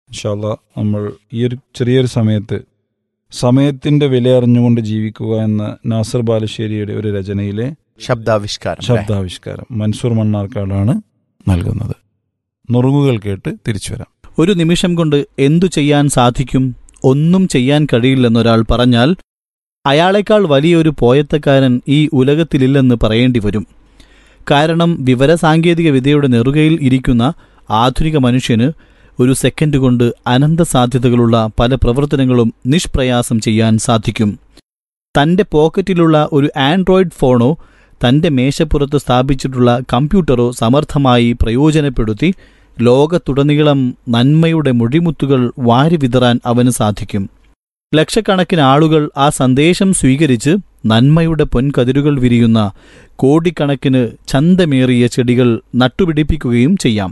ഇൻഷാല്ല നമ്മൾ ഈ ഒരു ചെറിയൊരു സമയത്ത് സമയത്തിന്റെ വില അറിഞ്ഞുകൊണ്ട് ജീവിക്കുക എന്ന നാസർ ബാലുശ്ശേരിയുടെ ഒരു രചനയിലെ ശബ്ദാവിഷ്കാരം അല്ലേ? ശബ്ദാവിഷ്കാരം മൻസൂർ മണ്ണാർക്കാടാണ് നൽകുന്നത് നുറുങ്ങുകൾ കേട്ട് തിരിച്ചു വരാം ഒരു നിമിഷം കൊണ്ട് എന്തു ചെയ്യാൻ സാധിക്കും ഒന്നും ചെയ്യാൻ കഴിയില്ലെന്നൊരാൾ പറഞ്ഞാൽ അയാളെക്കാൾ വലിയൊരു പോയത്തക്കാരൻ ഈ ഉലകത്തിലില്ലെന്ന് പറയേണ്ടി വരും കാരണം വിവരസാങ്കേതിക വിദ്യയുടെ നെറുകയിൽ ഇരിക്കുന്ന ആധുനിക മനുഷ്യന് ഒരു സെക്കൻഡ് കൊണ്ട് അനന്ത സാധ്യതകളുള്ള പല പ്രവർത്തനങ്ങളും നിഷ്പ്രയാസം ചെയ്യാൻ സാധിക്കും തന്റെ പോക്കറ്റിലുള്ള ഒരു ആൻഡ്രോയിഡ് ഫോണോ തന്റെ മേശപ്പുറത്ത് സ്ഥാപിച്ചിട്ടുള്ള കമ്പ്യൂട്ടറോ സമർത്ഥമായി പ്രയോജനപ്പെടുത്തി ലോകത്തുടനീളം നന്മയുടെ മുഴിമുത്തുകൾ വാരി വിതറാൻ അവന് സാധിക്കും ലക്ഷക്കണക്കിന് ആളുകൾ ആ സന്ദേശം സ്വീകരിച്ച് നന്മയുടെ പൊൻകതിരുകൾ വിരിയുന്ന കോടിക്കണക്കിന് ചന്തമേറിയ ചെടികൾ നട്ടുപിടിപ്പിക്കുകയും ചെയ്യാം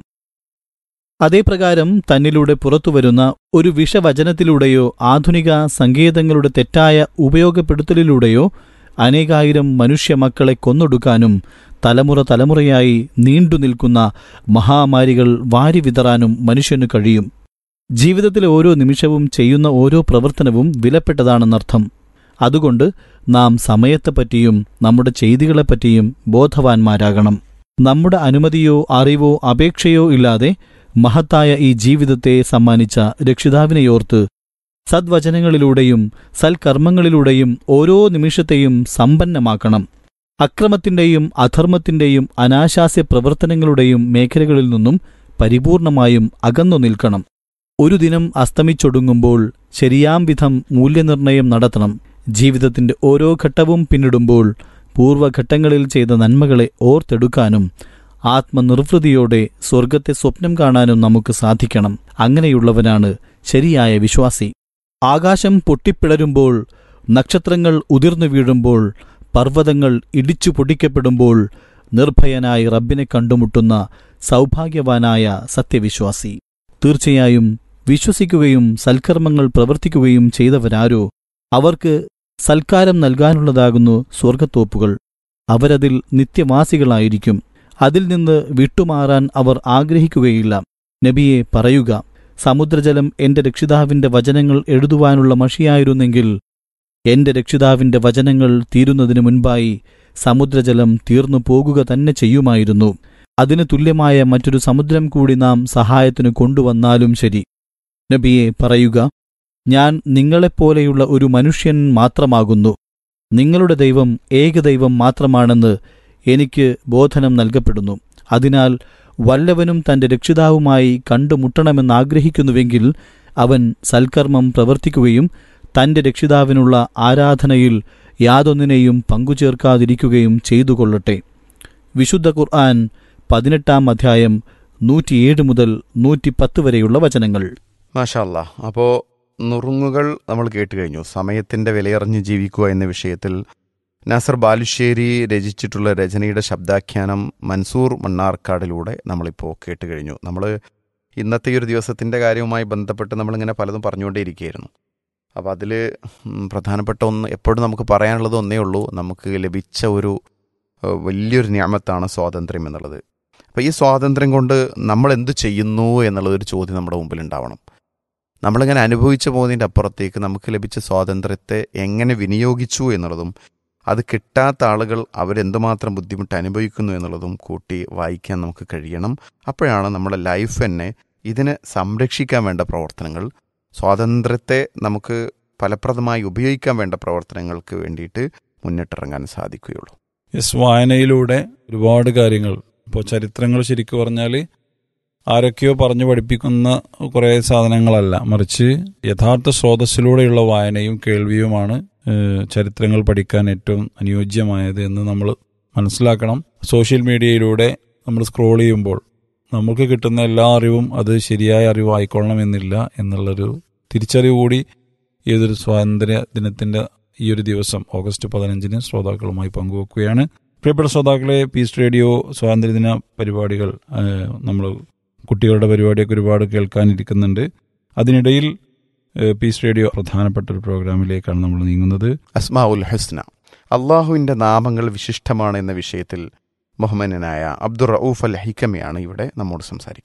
അതേപ്രകാരം തന്നിലൂടെ പുറത്തുവരുന്ന ഒരു വിഷവചനത്തിലൂടെയോ ആധുനിക സങ്കേതങ്ങളുടെ തെറ്റായ ഉപയോഗപ്പെടുത്തലിലൂടെയോ അനേകായിരം മനുഷ്യ മക്കളെ കൊന്നൊടുക്കാനും തലമുറ തലമുറയായി നീണ്ടുനിൽക്കുന്ന മഹാമാരികൾ വാരി വിതറാനും മനുഷ്യനു കഴിയും ജീവിതത്തിലെ ഓരോ നിമിഷവും ചെയ്യുന്ന ഓരോ പ്രവർത്തനവും വിലപ്പെട്ടതാണെന്നർത്ഥം അതുകൊണ്ട് നാം സമയത്തെപ്പറ്റിയും നമ്മുടെ ചെയ്തികളെപ്പറ്റിയും ബോധവാന്മാരാകണം നമ്മുടെ അനുമതിയോ അറിവോ അപേക്ഷയോ ഇല്ലാതെ മഹത്തായ ഈ ജീവിതത്തെ സമ്മാനിച്ച രക്ഷിതാവിനെയോർത്ത് സദ്വചനങ്ങളിലൂടെയും സൽക്കർമ്മങ്ങളിലൂടെയും ഓരോ നിമിഷത്തെയും സമ്പന്നമാക്കണം അക്രമത്തിന്റെയും അധർമ്മത്തിന്റെയും അനാശാസ്യ പ്രവർത്തനങ്ങളുടെയും മേഖലകളിൽ നിന്നും പരിപൂർണമായും അകന്നു നിൽക്കണം ഒരു ദിനം അസ്തമിച്ചൊടുങ്ങുമ്പോൾ ശരിയാം വിധം മൂല്യനിർണയം നടത്തണം ജീവിതത്തിന്റെ ഓരോ ഘട്ടവും പിന്നിടുമ്പോൾ പൂർവ്വഘട്ടങ്ങളിൽ ചെയ്ത നന്മകളെ ഓർത്തെടുക്കാനും ആത്മനിർവൃതിയോടെ സ്വർഗത്തെ സ്വപ്നം കാണാനും നമുക്ക് സാധിക്കണം അങ്ങനെയുള്ളവനാണ് ശരിയായ വിശ്വാസി ആകാശം പൊട്ടിപ്പിളരുമ്പോൾ നക്ഷത്രങ്ങൾ ഉതിർന്നു വീഴുമ്പോൾ പർവ്വതങ്ങൾ ഇടിച്ചു പൊടിക്കപ്പെടുമ്പോൾ നിർഭയനായി റബ്ബിനെ കണ്ടുമുട്ടുന്ന സൗഭാഗ്യവാനായ സത്യവിശ്വാസി തീർച്ചയായും വിശ്വസിക്കുകയും സൽക്കർമ്മങ്ങൾ പ്രവർത്തിക്കുകയും ചെയ്തവരാരോ അവർക്ക് സൽക്കാരം നൽകാനുള്ളതാകുന്നു സ്വർഗത്തോപ്പുകൾ അവരതിൽ നിത്യവാസികളായിരിക്കും അതിൽ നിന്ന് വിട്ടുമാറാൻ അവർ ആഗ്രഹിക്കുകയില്ല നബിയെ പറയുക സമുദ്രജലം എന്റെ രക്ഷിതാവിന്റെ വചനങ്ങൾ എഴുതുവാനുള്ള മഷിയായിരുന്നെങ്കിൽ എന്റെ രക്ഷിതാവിന്റെ വചനങ്ങൾ തീരുന്നതിനു മുൻപായി സമുദ്രജലം തീർന്നു പോകുക തന്നെ ചെയ്യുമായിരുന്നു അതിന് തുല്യമായ മറ്റൊരു സമുദ്രം കൂടി നാം സഹായത്തിനു കൊണ്ടുവന്നാലും ശരി നബിയെ പറയുക ഞാൻ നിങ്ങളെപ്പോലെയുള്ള ഒരു മനുഷ്യൻ മാത്രമാകുന്നു നിങ്ങളുടെ ദൈവം ഏകദൈവം മാത്രമാണെന്ന് എനിക്ക് ബോധനം നൽകപ്പെടുന്നു അതിനാൽ വല്ലവനും തന്റെ രക്ഷിതാവുമായി കണ്ടുമുട്ടണമെന്നാഗ്രഹിക്കുന്നുവെങ്കിൽ അവൻ സൽക്കർമ്മം പ്രവർത്തിക്കുകയും തന്റെ രക്ഷിതാവിനുള്ള ആരാധനയിൽ യാതൊന്നിനെയും പങ്കുചേർക്കാതിരിക്കുകയും ചെയ്തുകൊള്ളട്ടെ വിശുദ്ധ ഖുർആൻ പതിനെട്ടാം അധ്യായം നൂറ്റിയേഴ് മുതൽ നൂറ്റിപ്പത്ത് വരെയുള്ള വചനങ്ങൾ മാഷാല്ല അപ്പോൾ നുറുങ്ങുകൾ നമ്മൾ കേട്ട് കഴിഞ്ഞു സമയത്തിൻ്റെ വിലയറിഞ്ഞ് ജീവിക്കുക എന്ന വിഷയത്തിൽ നാസർ ബാലുശ്ശേരി രചിച്ചിട്ടുള്ള രചനയുടെ ശബ്ദാഖ്യാനം മൻസൂർ മണ്ണാർക്കാടിലൂടെ നമ്മളിപ്പോൾ കേട്ട് കഴിഞ്ഞു നമ്മൾ ഇന്നത്തെ ഈ ഒരു ദിവസത്തിൻ്റെ കാര്യവുമായി ബന്ധപ്പെട്ട് നമ്മളിങ്ങനെ പലതും പറഞ്ഞുകൊണ്ടേയിരിക്കുകയായിരുന്നു അപ്പോൾ അതിൽ പ്രധാനപ്പെട്ട ഒന്ന് എപ്പോഴും നമുക്ക് പറയാനുള്ളത് ഒന്നേ ഉള്ളൂ നമുക്ക് ലഭിച്ച ഒരു ഏഹ്, വലിയൊരു ഞാമത്താണ് സ്വാതന്ത്ര്യം എന്നുള്ളത് അപ്പോൾ ഈ സ്വാതന്ത്ര്യം കൊണ്ട് നമ്മൾ എന്ത് ചെയ്യുന്നു എന്നുള്ളതൊരു ചോദ്യം നമ്മുടെ മുമ്പിൽ ഉണ്ടാവണം നമ്മളിങ്ങനെ അനുഭവിച്ചു പോകുന്നതിൻ്റെ അപ്പുറത്തേക്ക് നമുക്ക് ലഭിച്ച സ്വാതന്ത്ര്യത്തെ എങ്ങനെ വിനിയോഗിച്ചു എന്നുള്ളതും അത് കിട്ടാത്ത ആളുകൾ അവരെന്തുമാത്രം ബുദ്ധിമുട്ട് അനുഭവിക്കുന്നു എന്നുള്ളതും കൂട്ടി വായിക്കാൻ നമുക്ക് കഴിയണം അപ്പോഴാണ് നമ്മുടെ ലൈഫ് തന്നെ ഇതിനെ സംരക്ഷിക്കാൻ വേണ്ട പ്രവർത്തനങ്ങൾ സ്വാതന്ത്ര്യത്തെ നമുക്ക് ഫലപ്രദമായി ഉപയോഗിക്കാൻ വേണ്ട പ്രവർത്തനങ്ങൾക്ക് വേണ്ടിയിട്ട് മുന്നിട്ടിറങ്ങാൻ സാധിക്കുകയുള്ളൂ യെസ് വായനയിലൂടെ ഒരുപാട് കാര്യങ്ങൾ ഇപ്പോൾ ചരിത്രങ്ങൾ ശരിക്കും പറഞ്ഞാൽ ആരൊക്കെയോ പറഞ്ഞു പഠിപ്പിക്കുന്ന കുറേ സാധനങ്ങളല്ല മറിച്ച് യഥാർത്ഥ സ്രോതസ്സിലൂടെയുള്ള വായനയും കേൾവിയുമാണ് ഏഹ്, ചരിത്രങ്ങൾ പഠിക്കാൻ ഏറ്റവും അനുയോജ്യമായത് എന്ന് നമ്മൾ മനസ്സിലാക്കണം സോഷ്യൽ മീഡിയയിലൂടെ നമ്മൾ സ്ക്രോൾ ചെയ്യുമ്പോൾ നമുക്ക് കിട്ടുന്ന എല്ലാ അറിവും അത് ശരിയായ അറിവായിക്കൊള്ളണമെന്നില്ല എന്നുള്ളൊരു തിരിച്ചറിവ് കൂടി ഈ ഒരു സ്വാതന്ത്ര്യ ദിനത്തിന്റെ ഈ ഒരു ദിവസം ഓഗസ്റ്റ് പതിനഞ്ചിന് ശ്രോതാക്കളുമായി പങ്കുവെക്കുകയാണ് പ്രിയപ്പെട്ട ശ്രോതാക്കളെ പീസ് റേഡിയോ സ്വാതന്ത്ര്യദിന പരിപാടികൾ നമ്മൾ കുട്ടികളുടെ പരിപാടിയൊക്കെ ഒരുപാട് കേൾക്കാനിരിക്കുന്നുണ്ട് അതിനിടയിൽ ഏഹ്, പീസ് റേഡിയോ പ്രധാനപ്പെട്ട ഒരു പ്രോഗ്രാമിലേക്കാണ് നമ്മൾ നീങ്ങുന്നത് അസ്മാ ഉൽ ഹസ്ന അള്ളാഹുവിൻ്റെ നാമങ്ങൾ വിശിഷ്ടമാണ് എന്ന വിഷയത്തിൽ മുഹമ്മദനായ അബ്ദുർ റഊഫ് അൽ ഹിക്കമയാണ് ഇവിടെ നമ്മോട് സംസാരിക്കുന്നത്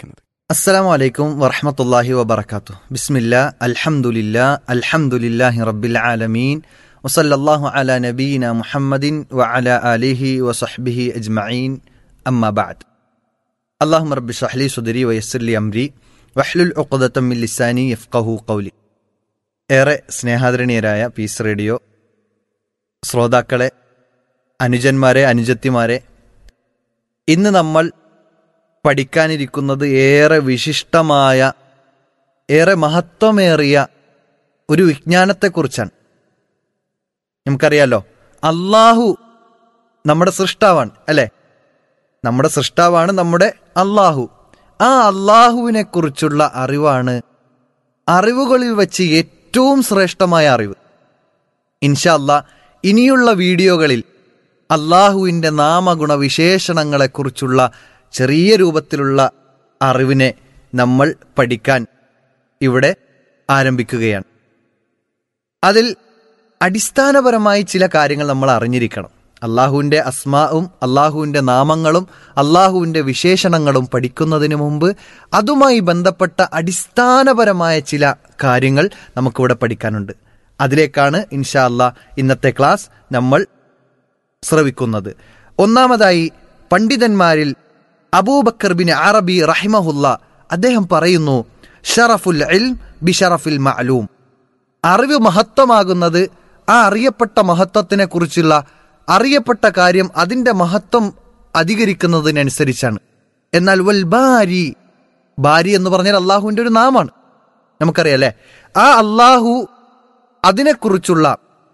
السلام عليكم ورحمة الله وبركاته بسم الله الحمد لله الحمد لله رب العالمين وصلى الله على نبينا محمد وعلى آله وصحبه أجمعين أما بعد اللهم رب اشرح لي صدري ويسر لي أمري واحلل عقدة من لساني يفقه قولي ഏറെ സ്നേഹാദരണീയരായ പീസ് റേഡിയോ ശ്രോതാക്കളെ അനുജന്മാരെ അനുജത്തിമാരെ ഇന്ന് നമ്മൾ പഠിക്കാനിരിക്കുന്നത് ഏറെ വിശിഷ്ടമായ ഏറെ മഹത്വമേറിയ ഒരു വിജ്ഞാനത്തെക്കുറിച്ചാണ് നമുക്കറിയാലോ അള്ളാഹു നമ്മുടെ സൃഷ്ടാവാണ് അല്ലേ നമ്മുടെ സൃഷ്ടാവാണ് നമ്മുടെ അള്ളാഹു ആ അള്ളാഹുവിനെ കുറിച്ചുള്ള അറിവാണ് അറിവുകളിൽ വെച്ച് ഏറ്റവും ശ്രേഷ്ഠമായ അറിവ് ഇൻഷാ അല്ലാ ഇനിയുള്ള വീഡിയോകളിൽ അള്ളാഹുവിൻ്റെ നാമഗുണ വിശേഷണങ്ങളെക്കുറിച്ചുള്ള ചെറിയ രൂപത്തിലുള്ള അറിവിനെ നമ്മൾ പഠിക്കാൻ ഇവിടെ ആരംഭിക്കുകയാണ് അതിൽ അടിസ്ഥാനപരമായി ചില കാര്യങ്ങൾ നമ്മൾ അറിഞ്ഞിരിക്കണം അള്ളാഹുവിൻ്റെ അസ്മാവും അള്ളാഹുവിൻ്റെ നാമങ്ങളും അള്ളാഹുവിൻ്റെ വിശേഷണങ്ങളും പഠിക്കുന്നതിന് മുമ്പ് അതുമായി ബന്ധപ്പെട്ട അടിസ്ഥാനപരമായ ചില കാര്യങ്ങൾ നമുക്കിവിടെ പഠിക്കാനുണ്ട് അതിലേക്കാണ് ഇൻഷാ അല്ലാ ഇന്നത്തെ ക്ലാസ് നമ്മൾ ശ്രവിക്കുന്നത് ഒന്നാമതായി പണ്ഡിതന്മാരിൽ അബൂബക്കർ ബിൻ അറബി റഹിമഹുല്ല അദ്ദേഹം പറയുന്നു ഷറഫുൽ ഇൽം ബിഷറഫിൽ മഅലൂം അറിവ് മഹത്വമാകുന്നത് ആ അറിയപ്പെട്ട മഹത്വത്തിനെ കുറിച്ചുള്ള അറിയപ്പെട്ട കാര്യം അതിന്റെ മഹത്വം അധികരിക്കുന്നതിനനുസരിച്ചാണ് എന്നാൽ വൽ ബാരി ബാരി എന്ന് പറഞ്ഞാൽ അള്ളാഹുവിന്റെ ഒരു നാമാണ് നമുക്കറിയാലേ ആ അള്ളാഹു അതിനെക്കുറിച്ചുള്ള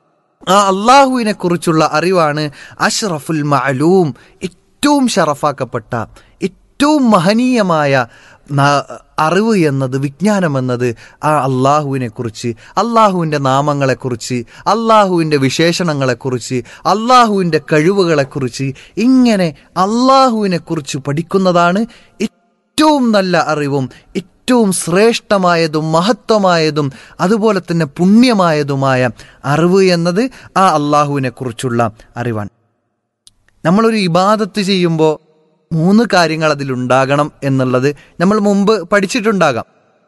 ആ അള്ളാഹുവിനെ കുറിച്ചുള്ള അറിവാണ് അഷ്റഫുൽ മഅലൂം ഏറ്റവും ഷറഫാക്കപ്പെട്ട ഏറ്റവും മഹനീയമായ ന- അറിവ് എന്നത് വിജ്ഞാനം എന്നത് ആ അള്ളാഹുവിനെ കുറിച്ച് അള്ളാഹുവിൻ്റെ നാമങ്ങളെക്കുറിച്ച് അള്ളാഹുവിൻ്റെ വിശേഷണങ്ങളെക്കുറിച്ച് അള്ളാഹുവിൻ്റെ കഴിവുകളെക്കുറിച്ച് ഇങ്ങനെ അള്ളാഹുവിനെ കുറിച്ച് പഠിക്കുന്നതാണ് ഏറ്റവും നല്ല അറിവും ഏറ്റവും ശ്രേഷ്ഠമായതും മഹത്വമായതും അതുപോലെ തന്നെ പുണ്യമായതുമായ അറിവ് എന്നത് ആ അള്ളാഹുവിനെ കുറിച്ചുള്ള അറിവാണ് നമ്മളൊരു ഇബാദത്ത് ചെയ്യുമ്പോൾ മൂന്ന് കാര്യങ്ങൾ അതിലുണ്ടാകണം എന്നുള്ളത് നമ്മൾ മുമ്പ് പഠിച്ചിട്ടുണ്ടാകാം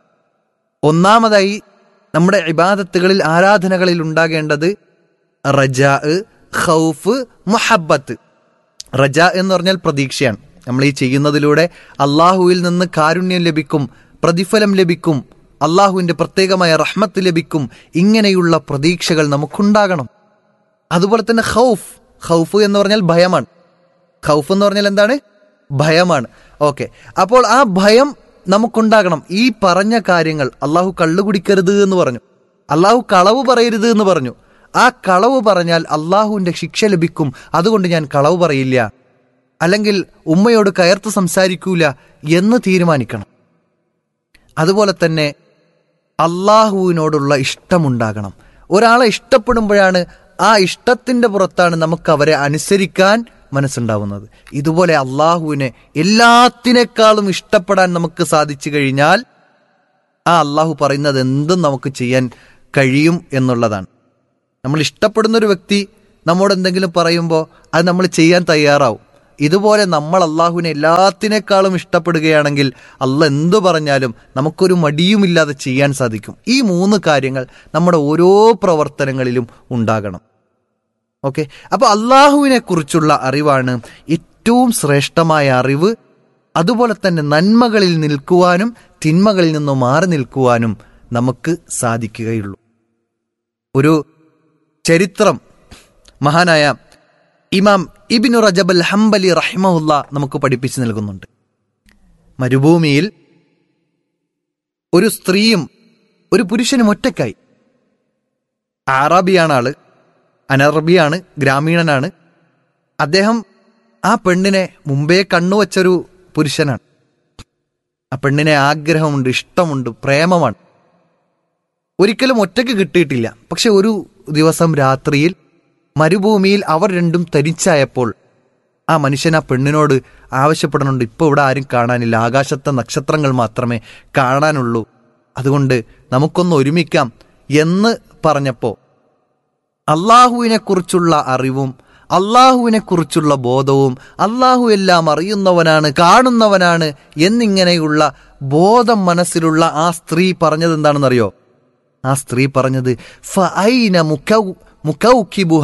ഒന്നാമതായി നമ്മുടെ ഇബാദത്തുകളിൽ ആരാധനകളിൽ ഉണ്ടാകേണ്ടത് റജാ ഖൗഫ് മുഹബത്ത് റജ എന്ന് പറഞ്ഞാൽ പ്രതീക്ഷയാണ് നമ്മൾ ഈ ചെയ്യുന്നതിലൂടെ അള്ളാഹുവിൽ നിന്ന് കാരുണ്യം ലഭിക്കും പ്രതിഫലം ലഭിക്കും അള്ളാഹുവിൻ്റെ പ്രത്യേകമായ റഹ്മത്ത് ലഭിക്കും ഇങ്ങനെയുള്ള പ്രതീക്ഷകൾ നമുക്കുണ്ടാകണം അതുപോലെ തന്നെ ഖൗഫ് ഖൗഫ് എന്ന് പറഞ്ഞാൽ ഭയമാണ് ഖൗഫ് എന്ന് പറഞ്ഞാൽ എന്താണ് ഭയമാണ് ഓക്കെ അപ്പോൾ ആ ഭയം നമുക്കുണ്ടാകണം ഈ പറഞ്ഞ കാര്യങ്ങൾ അള്ളാഹു കള്ളു കുടിക്കരുത് എന്ന് പറഞ്ഞു അള്ളാഹു കളവ് പറയരുത് എന്ന് പറഞ്ഞു ആ കളവ് പറഞ്ഞാൽ അള്ളാഹുവിന്റെ ശിക്ഷ ലഭിക്കും അതുകൊണ്ട് ഞാൻ കളവ് പറയില്ല അല്ലെങ്കിൽ ഉമ്മയോട് കയർത്ത് സംസാരിക്കൂല എന്ന് തീരുമാനിക്കണം അതുപോലെ തന്നെ അള്ളാഹുവിനോടുള്ള ഇഷ്ടമുണ്ടാകണം ഒരാളെ ഇഷ്ടപ്പെടുമ്പോഴാണ് ആ ഇഷ്ടത്തിന്റെ പുറത്താണ് നമുക്ക് അവരെ അനുസരിക്കാൻ മനസ്സുണ്ടാവുന്നത് ഇതുപോലെ അള്ളാഹുവിനെ എല്ലാത്തിനേക്കാളും ഇഷ്ടപ്പെടാൻ നമുക്ക് സാധിച്ചു കഴിഞ്ഞാൽ ആ അള്ളാഹു പറയുന്നത് എന്തും നമുക്ക് ചെയ്യാൻ കഴിയും എന്നുള്ളതാണ് നമ്മൾ ഇഷ്ടപ്പെടുന്ന ഒരു വ്യക്തി നമ്മോട് എന്തെങ്കിലും പറയുമ്പോൾ അത് നമ്മൾ ചെയ്യാൻ തയ്യാറാവും ഇതുപോലെ നമ്മൾ അള്ളാഹുവിനെ എല്ലാത്തിനേക്കാളും ഇഷ്ടപ്പെടുകയാണെങ്കിൽ അല്ല എന്തു പറഞ്ഞാലും നമുക്കൊരു മടിയുമില്ലാതെ ചെയ്യാൻ സാധിക്കും ഈ മൂന്ന് കാര്യങ്ങൾ നമ്മുടെ ഓരോ പ്രവർത്തനങ്ങളിലും ഉണ്ടാകണം ഓക്കെ അപ്പൊ അള്ളാഹുവിനെ കുറിച്ചുള്ള അറിവാണ് ഏറ്റവും ശ്രേഷ്ഠമായ അറിവ് അതുപോലെ തന്നെ നന്മകളിൽ നിൽക്കുവാനും തിന്മകളിൽ നിന്നും മാറി നിൽക്കുവാനും നമുക്ക് സാധിക്കുകയുള്ളൂ ഒരു ചരിത്രം മഹാനായ ഇമാം ഇബിനു റജബൽ ഹംബലി റഹിമഹുല്ല നമുക്ക് പഠിപ്പിച്ചു നൽകുന്നുണ്ട് മരുഭൂമിയിൽ ഒരു സ്ത്രീയും ഒരു പുരുഷനും ഒറ്റക്കായി ആറാബിയാണ് ആള് അനറബിയാണ് ഗ്രാമീണനാണ് അദ്ദേഹം ആ പെണ്ണിനെ മുമ്പേ കണ്ണുവച്ചൊരു പുരുഷനാണ് ആ പെണ്ണിനെ ആഗ്രഹമുണ്ട് ഇഷ്ടമുണ്ട് പ്രേമമാണ് ഒരിക്കലും ഒറ്റയ്ക്ക് കിട്ടിയിട്ടില്ല പക്ഷെ ഒരു ദിവസം രാത്രിയിൽ മരുഭൂമിയിൽ അവർ രണ്ടും തരിച്ചായപ്പോൾ ആ മനുഷ്യൻ ആ പെണ്ണിനോട് ആവശ്യപ്പെടുന്നുണ്ട് ഇപ്പോൾ ഇവിടെ ആരും കാണാനില്ല ആകാശത്തെ നക്ഷത്രങ്ങൾ മാത്രമേ കാണാനുള്ളൂ അതുകൊണ്ട് നമുക്കൊന്ന് ഒരുമിക്കാം എന്ന് പറഞ്ഞപ്പോൾ അള്ളാഹുവിനെ കുറിച്ചുള്ള അറിവും അള്ളാഹുവിനെ കുറിച്ചുള്ള ബോധവും അള്ളാഹു എല്ലാം അറിയുന്നവനാണ് കാണുന്നവനാണ് എന്നിങ്ങനെയുള്ള ബോധം മനസ്സിലുള്ള ആ സ്ത്രീ പറഞ്ഞത് എന്താണെന്നറിയോ ആ സ്ത്രീ പറഞ്ഞത് ഫഅൈന മുക്കൗ- മുക്കൗക്കിബുഹ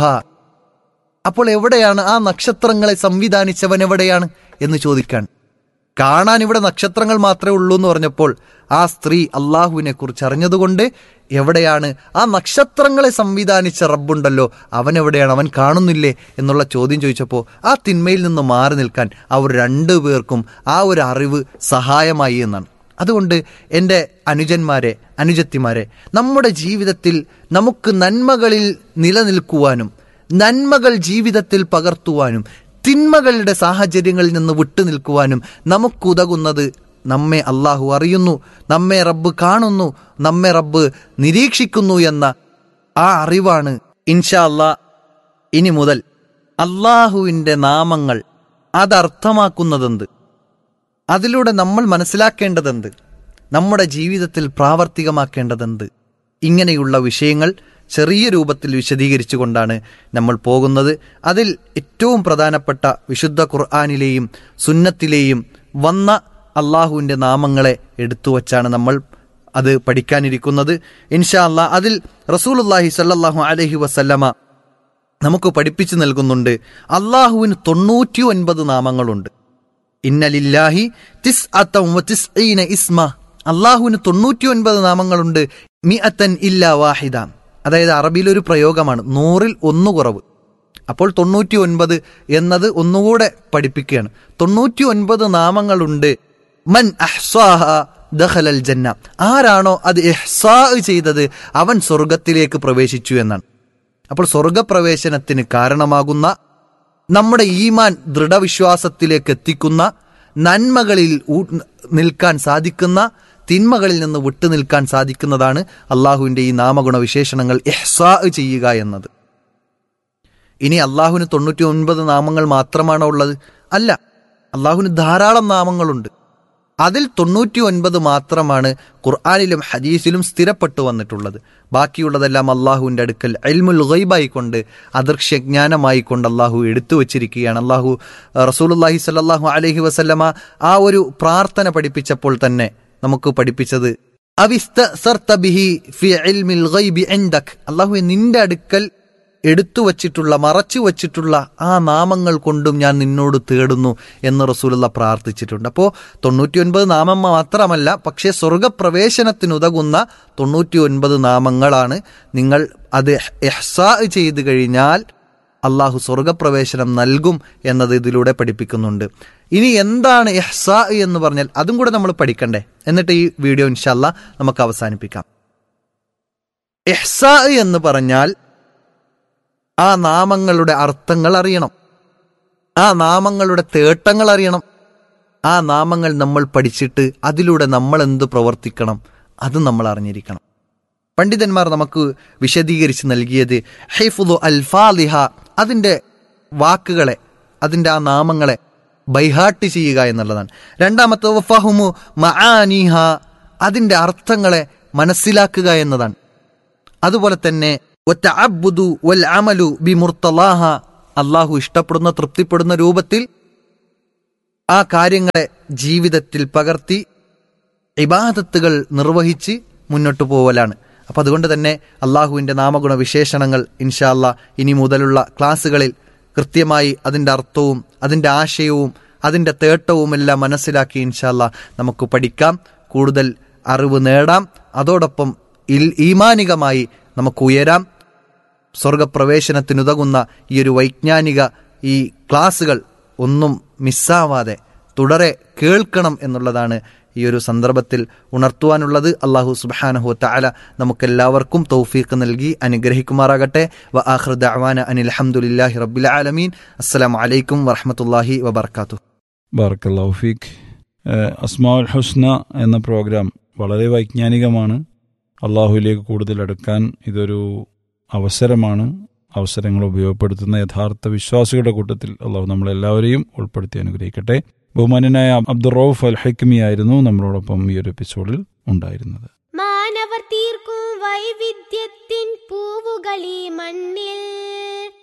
അപ്പോൾ എവിടെയാണ് ആ നക്ഷത്രങ്ങളെ സംവിധാനിച്ചവൻ എവിടെയാണ് എന്ന് ചോദിക്കാൻ കാണാൻ ഇവിടെ നക്ഷത്രങ്ങൾ മാത്രമേ ഉള്ളൂ എന്ന് പറഞ്ഞപ്പോൾ ആ സ്ത്രീ അള്ളാഹുവിനെ കുറിച്ച് അറിഞ്ഞതുകൊണ്ട് എവിടെയാണ് ആ നക്ഷത്രങ്ങളെ സംവിധാനിച്ച റബ്ബുണ്ടല്ലോ അവൻ എവിടെയാണ് അവൻ കാണുന്നില്ലേ എന്നുള്ള ചോദ്യം ചോദിച്ചപ്പോൾ ആ തിന്മയിൽ നിന്ന് മാറി നിൽക്കാൻ അവർ രണ്ടു പേർക്കും ആ ഒരു അറിവ് സഹായമായി എന്നാണ് അതുകൊണ്ട് എൻ്റെ അനുജന്മാരെ അനുജത്തിമാരെ നമ്മുടെ ജീവിതത്തിൽ നമുക്ക് നന്മകളിൽ നിലനിൽക്കുവാനും നന്മകൾ ജീവിതത്തിൽ പകർത്തുവാനും തിന്മകളുടെ സാഹചര്യങ്ങളിൽ നിന്ന് വിട്ടുനിൽക്കുവാനും നമുക്കുതകുന്നത് നമ്മെ അള്ളാഹു അറിയുന്നു നമ്മെ റബ്ബ് കാണുന്നു നമ്മെ റബ്ബ് നിരീക്ഷിക്കുന്നു എന്ന ആ അറിവാണ് ഇൻഷാ അല്ലാ ഇനി മുതൽ അള്ളാഹുവിൻ്റെ നാമങ്ങൾ അതർത്ഥമാക്കുന്നതെന്ത് അതിലൂടെ നമ്മൾ മനസ്സിലാക്കേണ്ടതെന്ത് നമ്മുടെ ജീവിതത്തിൽ പ്രാവർത്തികമാക്കേണ്ടതെന്ത് ഇങ്ങനെയുള്ള വിഷയങ്ങൾ ചെറിയ രൂപത്തിൽ വിശദീകരിച്ചുകൊണ്ടാണ് നമ്മൾ പോകുന്നത് അതിൽ ഏറ്റവും പ്രധാനപ്പെട്ട വിശുദ്ധ ഖുർആാനിലെയും സുന്നത്തിലെയും വന്ന അള്ളാഹുവിൻ്റെ നാമങ്ങളെ എടുത്തു വച്ചാണ് നമ്മൾ അത് പഠിക്കാനിരിക്കുന്നത് ഇൻഷാ അല്ലാ അതിൽ റസൂലുല്ലാഹി സല്ലല്ലാഹു അലൈഹി വസല്ലമ നമുക്ക് പഠിപ്പിച്ചു നൽകുന്നുണ്ട് അള്ളാഹുവിന് തൊണ്ണൂറ്റി ഒൻപത് നാമങ്ങളുണ്ട് ഇന്നലില്ലാഹി തിസ് തിസ്ഈന ഇസ്മ അള്ളാഹുവിന് തൊണ്ണൂറ്റി ഒൻപത് നാമങ്ങളുണ്ട് മി അത്തൻ ഇല്ല വാഹിദ അതായത് അറബിയിലൊരു ഒരു പ്രയോഗമാണ് നൂറിൽ ഒന്ന് കുറവ് അപ്പോൾ തൊണ്ണൂറ്റി ഒൻപത് എന്നത് ഒന്നുകൂടെ പഠിപ്പിക്കുകയാണ് തൊണ്ണൂറ്റി ഒൻപത് നാമങ്ങളുണ്ട് മൻ അഹ്സാഹ ദഖലൽ ജന്ന ആരാണോ അത് ഇഹ്സാ ചെയ്തത് അവൻ സ്വർഗത്തിലേക്ക് പ്രവേശിച്ചു എന്നാണ് അപ്പോൾ സ്വർഗപ്രവേശനത്തിന് കാരണമാകുന്ന നമ്മുടെ ഈമാൻ ദൃഢവിശ്വാസത്തിലേക്ക് എത്തിക്കുന്ന നന്മകളിൽ ഊ- നിൽക്കാൻ സാധിക്കുന്ന തിന്മകളിൽ നിന്ന് വിട്ടു നിൽക്കാൻ സാധിക്കുന്നതാണ് അള്ളാഹുവിൻ്റെ ഈ നാമഗുണ വിശേഷണങ്ങൾ എഹ്സാ ചെയ്യുക എന്നത് ഇനി അള്ളാഹുവിന് തൊണ്ണൂറ്റി ഒൻപത് നാമങ്ങൾ മാത്രമാണോ ഉള്ളത് അല്ല അള്ളാഹുവിന് ധാരാളം നാമങ്ങളുണ്ട് അതിൽ തൊണ്ണൂറ്റി ഒൻപത് മാത്രമാണ് ഖുർആാനിലും ഹദീസിലും സ്ഥിരപ്പെട്ടു വന്നിട്ടുള്ളത് ബാക്കിയുള്ളതെല്ലാം അള്ളാഹുവിൻ്റെ അടുക്കൽ അൽമുൽ ഗൈബായി കൊണ്ട് അദൃശ്യജ്ഞാനമായി കൊണ്ട് അള്ളാഹു എടുത്തു വച്ചിരിക്കുകയാണ് അള്ളാഹു റസൂലുല്ലാഹി സല്ലാഹു അലഹി വസല്ലമ ആ ഒരു പ്രാർത്ഥന പഠിപ്പിച്ചപ്പോൾ തന്നെ നമുക്ക് പഠിപ്പിച്ചത് അവിസ്തസർത ബിഹി ഫി ഇൽമിൽ ഗൈബി ഇൻദക് അള്ളാഹുവെ നിന്റെ അടുക്കൽ എടുത്തു വച്ചിട്ടുള്ള മറച്ചു വച്ചിട്ടുള്ള ആ നാമങ്ങൾ കൊണ്ടും ഞാൻ നിന്നോട് തേടുന്നു എന്ന് റസൂലുള്ള പ്രാർത്ഥിച്ചിട്ടുണ്ട് അപ്പോൾ തൊണ്ണൂറ്റി ഒൻപത് നാമം മാത്രമല്ല പക്ഷേ സ്വർഗപ്രവേശനത്തിനുതകുന്ന തൊണ്ണൂറ്റി ഒൻപത് നാമങ്ങളാണ് നിങ്ങൾ അത് എഹ്സാ ചെയ്ത് കഴിഞ്ഞാൽ അള്ളാഹു സ്വർഗപ്രവേശനം നൽകും എന്നത് ഇതിലൂടെ പഠിപ്പിക്കുന്നുണ്ട് ഇനി എന്താണ് എഹ്സാ എന്ന് പറഞ്ഞാൽ അതും കൂടെ നമ്മൾ പഠിക്കണ്ടേ എന്നിട്ട് ഈ വീഡിയോ ഇൻഷല്ല നമുക്ക് അവസാനിപ്പിക്കാം എഹ്സാ എന്ന് പറഞ്ഞാൽ ആ നാമങ്ങളുടെ അർത്ഥങ്ങൾ അറിയണം ആ നാമങ്ങളുടെ തേട്ടങ്ങൾ അറിയണം ആ നാമങ്ങൾ നമ്മൾ പഠിച്ചിട്ട് അതിലൂടെ നമ്മൾ എന്ത് പ്രവർത്തിക്കണം അത് നമ്മൾ അറിഞ്ഞിരിക്കണം പണ്ഡിതന്മാർ നമുക്ക് വിശദീകരിച്ച് നൽകിയത് ഹൈഫുദു അൽഫാലിഹ അതിൻ്റെ വാക്കുകളെ അതിൻ്റെ ആ നാമങ്ങളെ ബൈഹാട്ട് ചെയ്യുക എന്നുള്ളതാണ് രണ്ടാമത്തെ ഫഹുമു മആനിഹ അതിൻ്റെ അർത്ഥങ്ങളെ മനസ്സിലാക്കുക എന്നതാണ് അതുപോലെ തന്നെ ഒറ്റഅബ്ദു വൽ അമലു ബി മുർത്തലാഹ അള്ളാഹു ഇഷ്ടപ്പെടുന്ന തൃപ്തിപ്പെടുന്ന രൂപത്തിൽ ആ കാര്യങ്ങളെ ജീവിതത്തിൽ പകർത്തി ഇബാദത്തുകൾ നിർവഹിച്ച് മുന്നോട്ട് പോവലാണ് അപ്പം അതുകൊണ്ട് തന്നെ അള്ളാഹുവിൻ്റെ നാമഗുണ വിശേഷണങ്ങൾ ഇൻഷാ അല്ലാ ഇനി മുതലുള്ള ക്ലാസ്സുകളിൽ കൃത്യമായി അതിൻ്റെ അർത്ഥവും അതിൻ്റെ ആശയവും അതിൻ്റെ തേട്ടവുമെല്ലാം മനസ്സിലാക്കി ഇൻഷാ അല്ലാ നമുക്ക് പഠിക്കാം കൂടുതൽ അറിവ് നേടാം അതോടൊപ്പം ഇൽ ഈമാനികമായി നമുക്ക് ഉയരാം സ്വർഗപ്രവേശനത്തിനുതകുന്ന ഈ ഒരു വൈജ്ഞാനിക ഈ ക്ലാസ്സുകൾ ഒന്നും മിസ്സാവാതെ തുടരെ കേൾക്കണം എന്നുള്ളതാണ് ഈ ഒരു സന്ദർഭത്തിൽ ഉണർത്തുവാനുള്ളത് അള്ളാഹു സുബാനഹു താല നമുക്കെല്ലാവർക്കും തൗഫീഖ് നൽകി അനുഗ്രഹിക്കുമാറാകട്ടെ വ ആഹ്റ ദഅവാന അനിൽ അഹമ്മദില്ലാഹി റബ്ബിൽ ആലമീൻ അസ്സലാമു അലൈക്കും വറഹമത്തല്ലാഹി വബർക്കാത്തു ബാർക്കല്ലാഫിക് അസ്മാഉൽ ഹുസ്ന എന്ന പ്രോഗ്രാം വളരെ വൈജ്ഞാനികമാണ് അള്ളാഹുവിലേക്ക് കൂടുതൽ അടുക്കാൻ ഇതൊരു അവസരമാണ് അവസരങ്ങൾ ഉപയോഗപ്പെടുത്തുന്ന യഥാർത്ഥ വിശ്വാസികളുടെ കൂട്ടത്തിൽ അള്ളാഹു നമ്മളെല്ലാവരെയും ഉൾപ്പെടുത്തി അനുഗ്രഹിക്കട്ടെ ബഹുമാന്യനായ അബ്ദുറൌഫ് അൽ ഹൈക്കമി ആയിരുന്നു നമ്മളോടൊപ്പം ഈ ഒരു എപ്പിസോഡിൽ ഉണ്ടായിരുന്നത് മാനവർ തീർക്കും വൈവിധ്യത്തിൻ പൂവുകളീ മണ്ണിൽ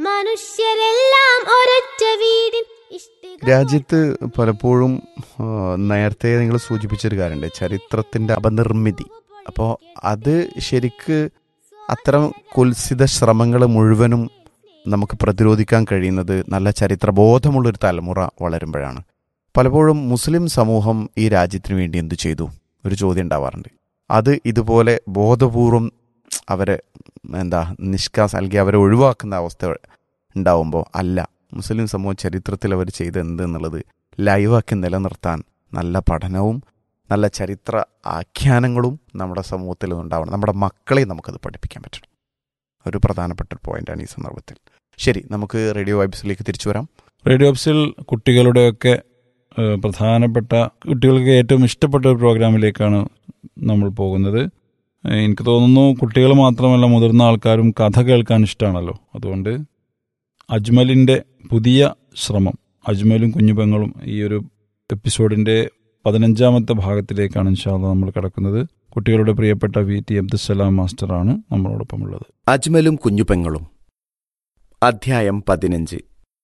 മനുഷ്യരെല്ലാം ഒരൊറ്റ വീടിൻ ഇഷ്ടിക രാജ്യത്ത് പലപ്പോഴും ആ, നേരത്തെ നിങ്ങൾ സൂചിപ്പിച്ചൊരു കാര്യമുണ്ട് ചരിത്രത്തിന്റെ അപനിർമ്മിതി അപ്പോൾ അത് ശരിക്ക് അത്തരം കുൽസിത ശ്രമങ്ങൾ മുഴുവനും നമുക്ക് പ്രതിരോധിക്കാൻ കഴിയുന്നത് നല്ല ചരിത്രബോധമുള്ളൊരു തലമുറ വളരുമ്പോഴാണ് പലപ്പോഴും മുസ്ലിം സമൂഹം ഈ രാജ്യത്തിന് വേണ്ടി എന്തു ചെയ്തു ഒരു ചോദ്യം ഉണ്ടാവാറുണ്ട് അത് ഇതുപോലെ ബോധപൂർവം അവരെ എന്താ നിഷ്കാസ് അല്ലെങ്കിൽ അവരെ ഒഴിവാക്കുന്ന അവസ്ഥ ഉണ്ടാവുമ്പോൾ അല്ല മുസ്ലിം സമൂഹം ചരിത്രത്തിൽ അവർ ചെയ്ത് എന്ത് എന്നുള്ളത് ലൈവാക്കി നിലനിർത്താൻ നല്ല പഠനവും നല്ല ചരിത്ര ആഖ്യാനങ്ങളും നമ്മുടെ സമൂഹത്തിൽ ഉണ്ടാവണം നമ്മുടെ മക്കളെ നമുക്കത് പഠിപ്പിക്കാൻ പറ്റണം ഒരു പ്രധാനപ്പെട്ട ഒരു പോയിന്റാണ് ഈ സന്ദർഭത്തിൽ ശരി നമുക്ക് റേഡിയോ വൈബ്സിലേക്ക് തിരിച്ചു വരാം റേഡിയോ ഓപ്സിൽ കുട്ടികളുടെയൊക്കെ ഏഹ്, പ്രധാനപ്പെട്ട കുട്ടികൾക്ക് ഏറ്റവും ഇഷ്ടപ്പെട്ട ഒരു പ്രോഗ്രാമിലേക്കാണ് നമ്മൾ പോകുന്നത് ഏഹ്, എനിക്ക് തോന്നുന്നു കുട്ടികൾ മാത്രമല്ല മുതിർന്ന ആൾക്കാരും കഥ കേൾക്കാൻ ഇഷ്ടമാണല്ലോ അതുകൊണ്ട് അജ്മലിൻ്റെ പുതിയ ശ്രമം അജ്മലും കുഞ്ഞുപെങ്ങളും ഈ ഒരു എപ്പിസോഡിൻ്റെ പതിനഞ്ചാമത്തെ ഭാഗത്തിലേക്കാണ് ഇൻഷാല്ല നമ്മൾ കിടക്കുന്നത് കുട്ടികളുടെ പ്രിയപ്പെട്ട വി ടി അബ്ദുസലാം മാസ്റ്ററാണ് നമ്മളോടൊപ്പം ഉള്ളത് അജ്മലും കുഞ്ഞുപെങ്ങളും അധ്യായം പതിനഞ്ച്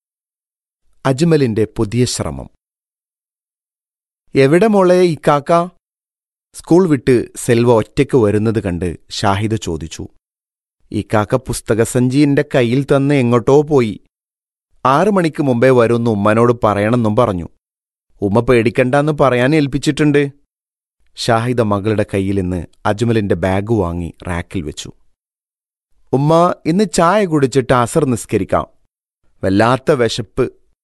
അജ്മലിന്റെ പുതിയ ശ്രമം എവിടെ മോളെ ഈ കാക്ക സ്കൂൾ വിട്ട് സെൽവ ഒറ്റയ്ക്ക് വരുന്നത് കണ്ട് ഷാഹിദ ചോദിച്ചു ഈ കാക്ക പുസ്തകസഞ്ചിന്റെ കയ്യിൽ തന്ന് എങ്ങോട്ടോ പോയി ആറു മണിക്ക് മുമ്പേ വരുമെന്ന് ഉമ്മനോട് പറയണമെന്നും പറഞ്ഞു ഉമ്മ പേടിക്കണ്ടെന്ന് പറയാൻ ഏൽപ്പിച്ചിട്ടുണ്ട് ഷാഹിദ മകളുടെ കയ്യിൽ നിന്ന് അജ്മലിന്റെ ബാഗ് വാങ്ങി റാക്കിൽ വെച്ചു ഉമ്മ ഇന്ന് ചായ കുടിച്ചിട്ട് അസർ നിസ്കരിക്കാം വല്ലാത്ത വിശപ്പ്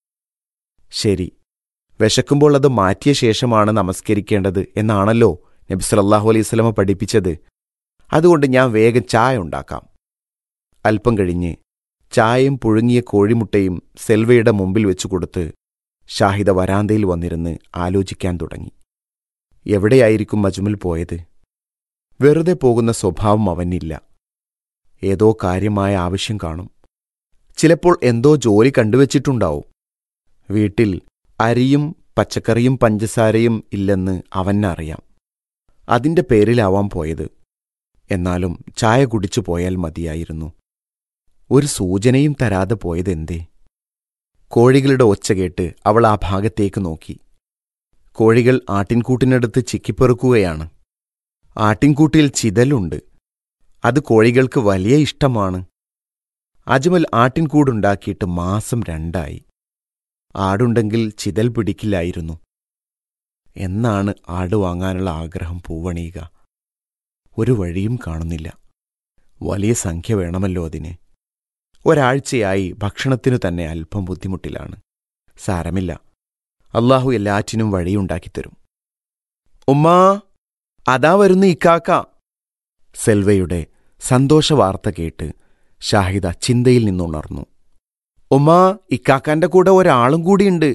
ശരി വിശക്കുമ്പോൾ അത് മാറ്റിയ ശേഷമാണ് നമസ്കരിക്കേണ്ടത് എന്നാണല്ലോ നബി സല്ലല്ലാഹു അലൈഹി സ്വലമ പഠിപ്പിച്ചത് അതുകൊണ്ട് ഞാൻ വേഗം ചായ ഉണ്ടാക്കാം അല്പം കഴിഞ്ഞ് ചായയും പുഴുങ്ങിയ കോഴിമുട്ടയും സെൽവയുടെ മുമ്പിൽ വെച്ചു കൊടുത്ത് ഷാഹിദ വരാന്തയിൽ വന്നിരുന്ന് ആലോചിക്കാൻ തുടങ്ങി എവിടെയായിരിക്കും മജ്മുൽ പോയത് വെറുതെ പോകുന്ന സ്വഭാവം അവനില്ല ഏതോ കാര്യമായ ആവശ്യം കാണും ചിലപ്പോൾ എന്തോ ജോലി കണ്ടുവച്ചിട്ടുണ്ടാവും വീട്ടിൽ അരിയും പച്ചക്കറിയും പഞ്ചസാരയും ഇല്ലെന്ന് അവനറിയാം അതിന്റെ പേരിലാവാൻ പോയത് എന്നാലും ചായ കുടിച്ചു പോയാൽ മതിയായിരുന്നു ഒരു സൂചനയും തരാതെ പോയതെന്തേ കോഴികളുടെ ഒച്ച കേട്ട് അവൾ ആ ഭാഗത്തേക്ക് നോക്കി കോഴികൾ ആട്ടിൻകൂട്ടിനടുത്ത് ചിക്കിപ്പെറുക്കുകയാണ് ആട്ടിൻകൂട്ടിൽ ചിതലുണ്ട് അത് കോഴികൾക്ക് വലിയ ഇഷ്ടമാണ് അജ്മൽ ആട്ടിൻകൂടുണ്ടാക്കിയിട്ട് മാസം രണ്ടായി ആടുണ്ടെങ്കിൽ ചിതൽ പിടിക്കില്ലായിരുന്നു എന്നാണ് ആട് വാങ്ങാനുള്ള ആഗ്രഹം പൂവണിയുക ഒരു വഴിയും കാണുന്നില്ല വലിയ സംഖ്യ വേണമല്ലോ അതിന് ഒരാഴ്ചയായി ഭക്ഷണത്തിനു തന്നെ അല്പം ബുദ്ധിമുട്ടിലാണ് സാരമില്ല അള്ളാഹു എല്ലാറ്റിനും വഴിയുണ്ടാക്കിത്തരും ഉമ്മാ അതാ വരുന്നു ഇക്കാക്ക സെൽവയുടെ സന്തോഷവാർത്ത കേട്ട് ഷാഹിദ ചിന്തയിൽ നിന്നുണർന്നു ഉമ്മാ ഇക്കാക്കാന്റെ കൂടെ ഒരാളും കൂടിയുണ്ട്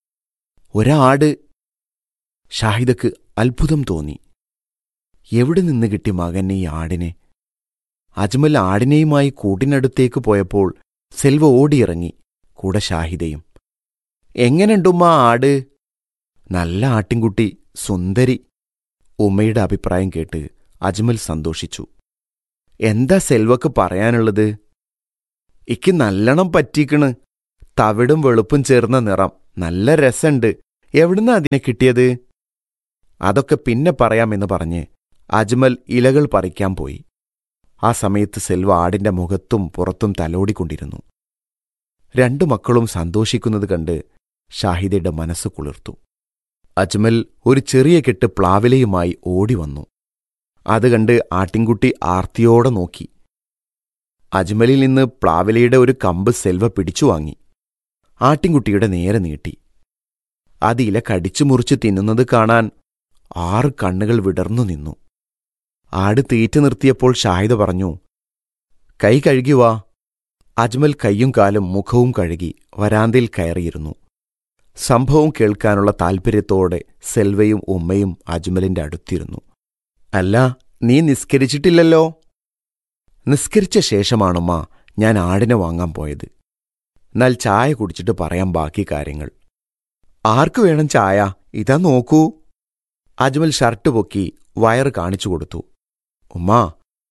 ഒരാട് ഷാഹിദക്ക് അത്ഭുതം തോന്നി എവിടെ നിന്ന് കിട്ടി മകൻ ഈ ആടിനെ അജ്മൽ ആടിനെയുമായി കൂട്ടിനടുത്തേക്ക് പോയപ്പോൾ സെൽവ ഓടിയിറങ്ങി കൂടെ ഷാഹിദയും എങ്ങനെയുണ്ടുമ്മ ആട് നല്ല ആട്ടിൻകുട്ടി സുന്ദരി ഉമ്മയുടെ അഭിപ്രായം കേട്ട് അജ്മൽ സന്തോഷിച്ചു എന്താ സെൽവക്ക് പറയാനുള്ളത് ഇക്ക് നല്ലോണം പറ്റിക്കണ് തവിടും വെളുപ്പും ചേർന്ന നിറം നല്ല രസണ്ട് എവിടുന്ന അതിനെ കിട്ടിയത് അതൊക്കെ പിന്നെ പറയാമെന്ന് പറഞ്ഞ് അജ്മൽ ഇലകൾ പറിക്കാൻ പോയി ആ സമയത്ത് സെൽവ ആടിന്റെ മുഖത്തും പുറത്തും തലോടിക്കൊണ്ടിരുന്നു രണ്ടു മക്കളും സന്തോഷിക്കുന്നത് കണ്ട് ഷാഹിദയുടെ മനസ്സ് കുളിർത്തു അജ്മൽ ഒരു ചെറിയ കെട്ട് പ്ലാവിലയുമായി ഓടി വന്നു അത് കണ്ട് ആട്ടിൻകുട്ടി ആർത്തിയോടെ നോക്കി അജ്മലിൽ നിന്ന് പ്ലാവിലയുടെ ഒരു കമ്പ് സെൽവ പിടിച്ചു വാങ്ങി ആട്ടിൻകുട്ടിയുടെ നേരെ നീട്ടി അത് ഇല കടിച്ചു മുറിച്ച് തിന്നുന്നത് കാണാൻ ആറ് കണ്ണുകൾ വിടർന്നു നിന്നു ആട് തീറ്റ നിർത്തിയപ്പോൾ ഷാഹിദ പറഞ്ഞു കൈ കഴുകി വാ അജ്മൽ കൈയും കാലും മുഖവും കഴുകി വരാന്തയിൽ കയറിയിരുന്നു സംഭവം കേൾക്കാനുള്ള താൽപ്പര്യത്തോടെ സെൽവയും ഉമ്മയും അജ്മലിന്റെ അടുത്തിരുന്നു അല്ല നീ നിസ്കരിച്ചിട്ടില്ലല്ലോ നിസ്കരിച്ച ശേഷമാണുമ്മ ഞാൻ ആടിനെ വാങ്ങാൻ പോയത് എന്നാൽ ചായ കുടിച്ചിട്ട് പറയാം ബാക്കി കാര്യങ്ങൾ ആർക്കു വേണം ചായ ഇതാ നോക്കൂ അജ്മൽ ഷർട്ട് പൊക്കി വയറ് കാണിച്ചു കൊടുത്തു ഉമ്മാ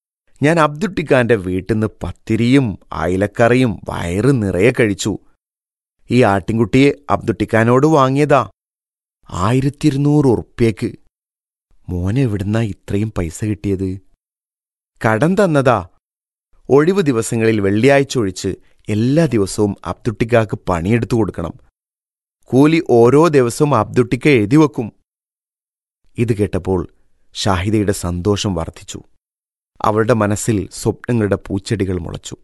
ഞാൻ അബ്ദുട്ടിക്കാന്റെ വീട്ടിൽ നിന്ന് പത്തിരിയും അയലക്കറിയും വയറ് നിറയെ കഴിച്ചു ഈ ആട്ടിൻകുട്ടിയെ അബ്ദുട്ടിക്കാനോട് വാങ്ങിയതാ ആയിരത്തി ഇരുന്നൂറ് ഉറുപ്പ്യക്ക് മോനെ എവിടുന്നാ ഇത്രയും പൈസ കിട്ടിയത് കടം തന്നതാ ഒഴിവ് ദിവസങ്ങളിൽ വെള്ളിയാഴ്ച ഒഴിച്ച് എല്ലാ ദിവസവും അബ്ദുട്ടിക്കാക്ക് പണിയെടുത്തു കൊടുക്കണം കൂലി ഓരോ ദിവസവും അബ്ദുട്ടിക്ക എഴുതി വെക്കും ഇത് കേട്ടപ്പോൾ ഷാഹിദയുടെ സന്തോഷം വർദ്ധിച്ചു അവളുടെ മനസ്സിൽ സ്വപ്നങ്ങളുടെ പൂച്ചെടികൾ മുളച്ചു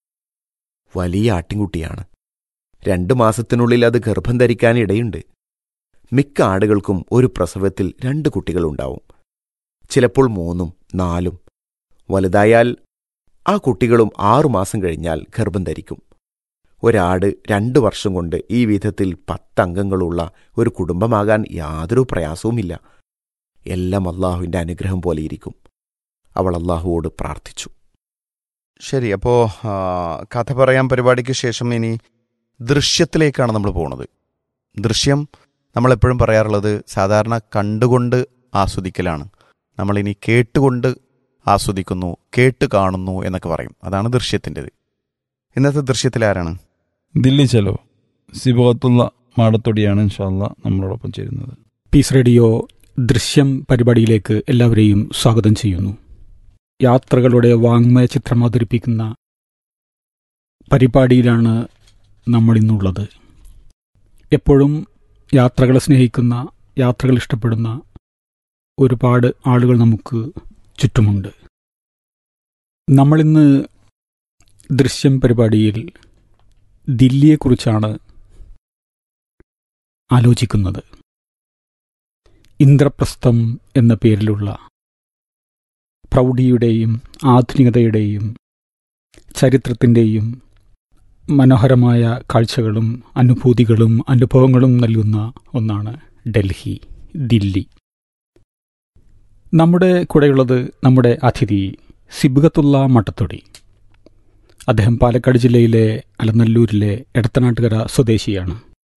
വലിയ ആട്ടിൻകുട്ടിയാണ് രണ്ടു മാസത്തിനുള്ളിൽ അത് ഗർഭം ധരിക്കാൻ ഇടയുണ്ട് മിക്ക ആടുകൾക്കും ഒരു പ്രസവത്തിൽ രണ്ട് കുട്ടികളുണ്ടാവും ചിലപ്പോൾ മൂന്നും നാലും വലുതായാൽ ആ കുട്ടികളും ആറുമാസം കഴിഞ്ഞാൽ ഗർഭം ധരിക്കും ഒരാട് രണ്ടു വർഷം കൊണ്ട് ഈ വിധത്തിൽ പത്തംഗങ്ങളുള്ള ഒരു കുടുംബമാകാൻ യാതൊരു പ്രയാസവുമില്ല എല്ലാം അള്ളാഹുവിൻ്റെ അനുഗ്രഹം പോലെയിരിക്കും അവൾ അള്ളാഹുവോട് പ്രാർത്ഥിച്ചു ശരി അപ്പോൾ കഥ പറയാൻ പരിപാടിക്ക് ശേഷം ഇനി ദൃശ്യത്തിലേക്കാണ് നമ്മൾ പോണത് ദൃശ്യം നമ്മളെപ്പോഴും പറയാറുള്ളത് സാധാരണ കണ്ടുകൊണ്ട് ആസ്വദിക്കലാണ് നമ്മളിനി കേട്ടുകൊണ്ട് ആസ്വദിക്കുന്നു കേട്ട് കാണുന്നു എന്നൊക്കെ പറയും അതാണ് ദൃശ്യത്തിൻ്റെത് ഇന്നത്തെ ദൃശ്യത്തിൽ ആരാണ് ദില്ലി ചെലോ സിബോത്തുള്ള മാടത്തൊടിയാണ് ഇൻഷാല്ല നമ്മളോടൊപ്പം ചേരുന്നത് പീസ് റേഡിയോ ദൃശ്യം പരിപാടിയിലേക്ക് എല്ലാവരെയും സ്വാഗതം ചെയ്യുന്നു യാത്രകളുടെ വാങ്മയ ചിത്രം അവതരിപ്പിക്കുന്ന പരിപാടിയിലാണ് നമ്മൾ ഇന്നുള്ളത് എപ്പോഴും യാത്രകളെ സ്നേഹിക്കുന്ന യാത്രകൾ ഇഷ്ടപ്പെടുന്ന ഒരുപാട് ആളുകൾ നമുക്ക് ചുറ്റുമുണ്ട് നമ്മളിന്ന് ദൃശ്യം പരിപാടിയിൽ ദില്ലിയെക്കുറിച്ചാണ് ആലോചിക്കുന്നത് ഇന്ദ്രപ്രസ്ഥം എന്ന പേരിലുള്ള പ്രൗഢിയുടെയും ആധുനികതയുടെയും ചരിത്രത്തിൻ്റെയും മനോഹരമായ കാഴ്ചകളും അനുഭൂതികളും അനുഭവങ്ങളും നൽകുന്ന ഒന്നാണ് ഡൽഹി ദില്ലി നമ്മുടെ കൂടെയുള്ളത് നമ്മുടെ അതിഥി സിബുഗത്തുള്ള മട്ടത്തൊടി അദ്ദേഹം പാലക്കാട് ജില്ലയിലെ അലനല്ലൂരിലെ എടത്തനാട്ടുകര സ്വദേശിയാണ്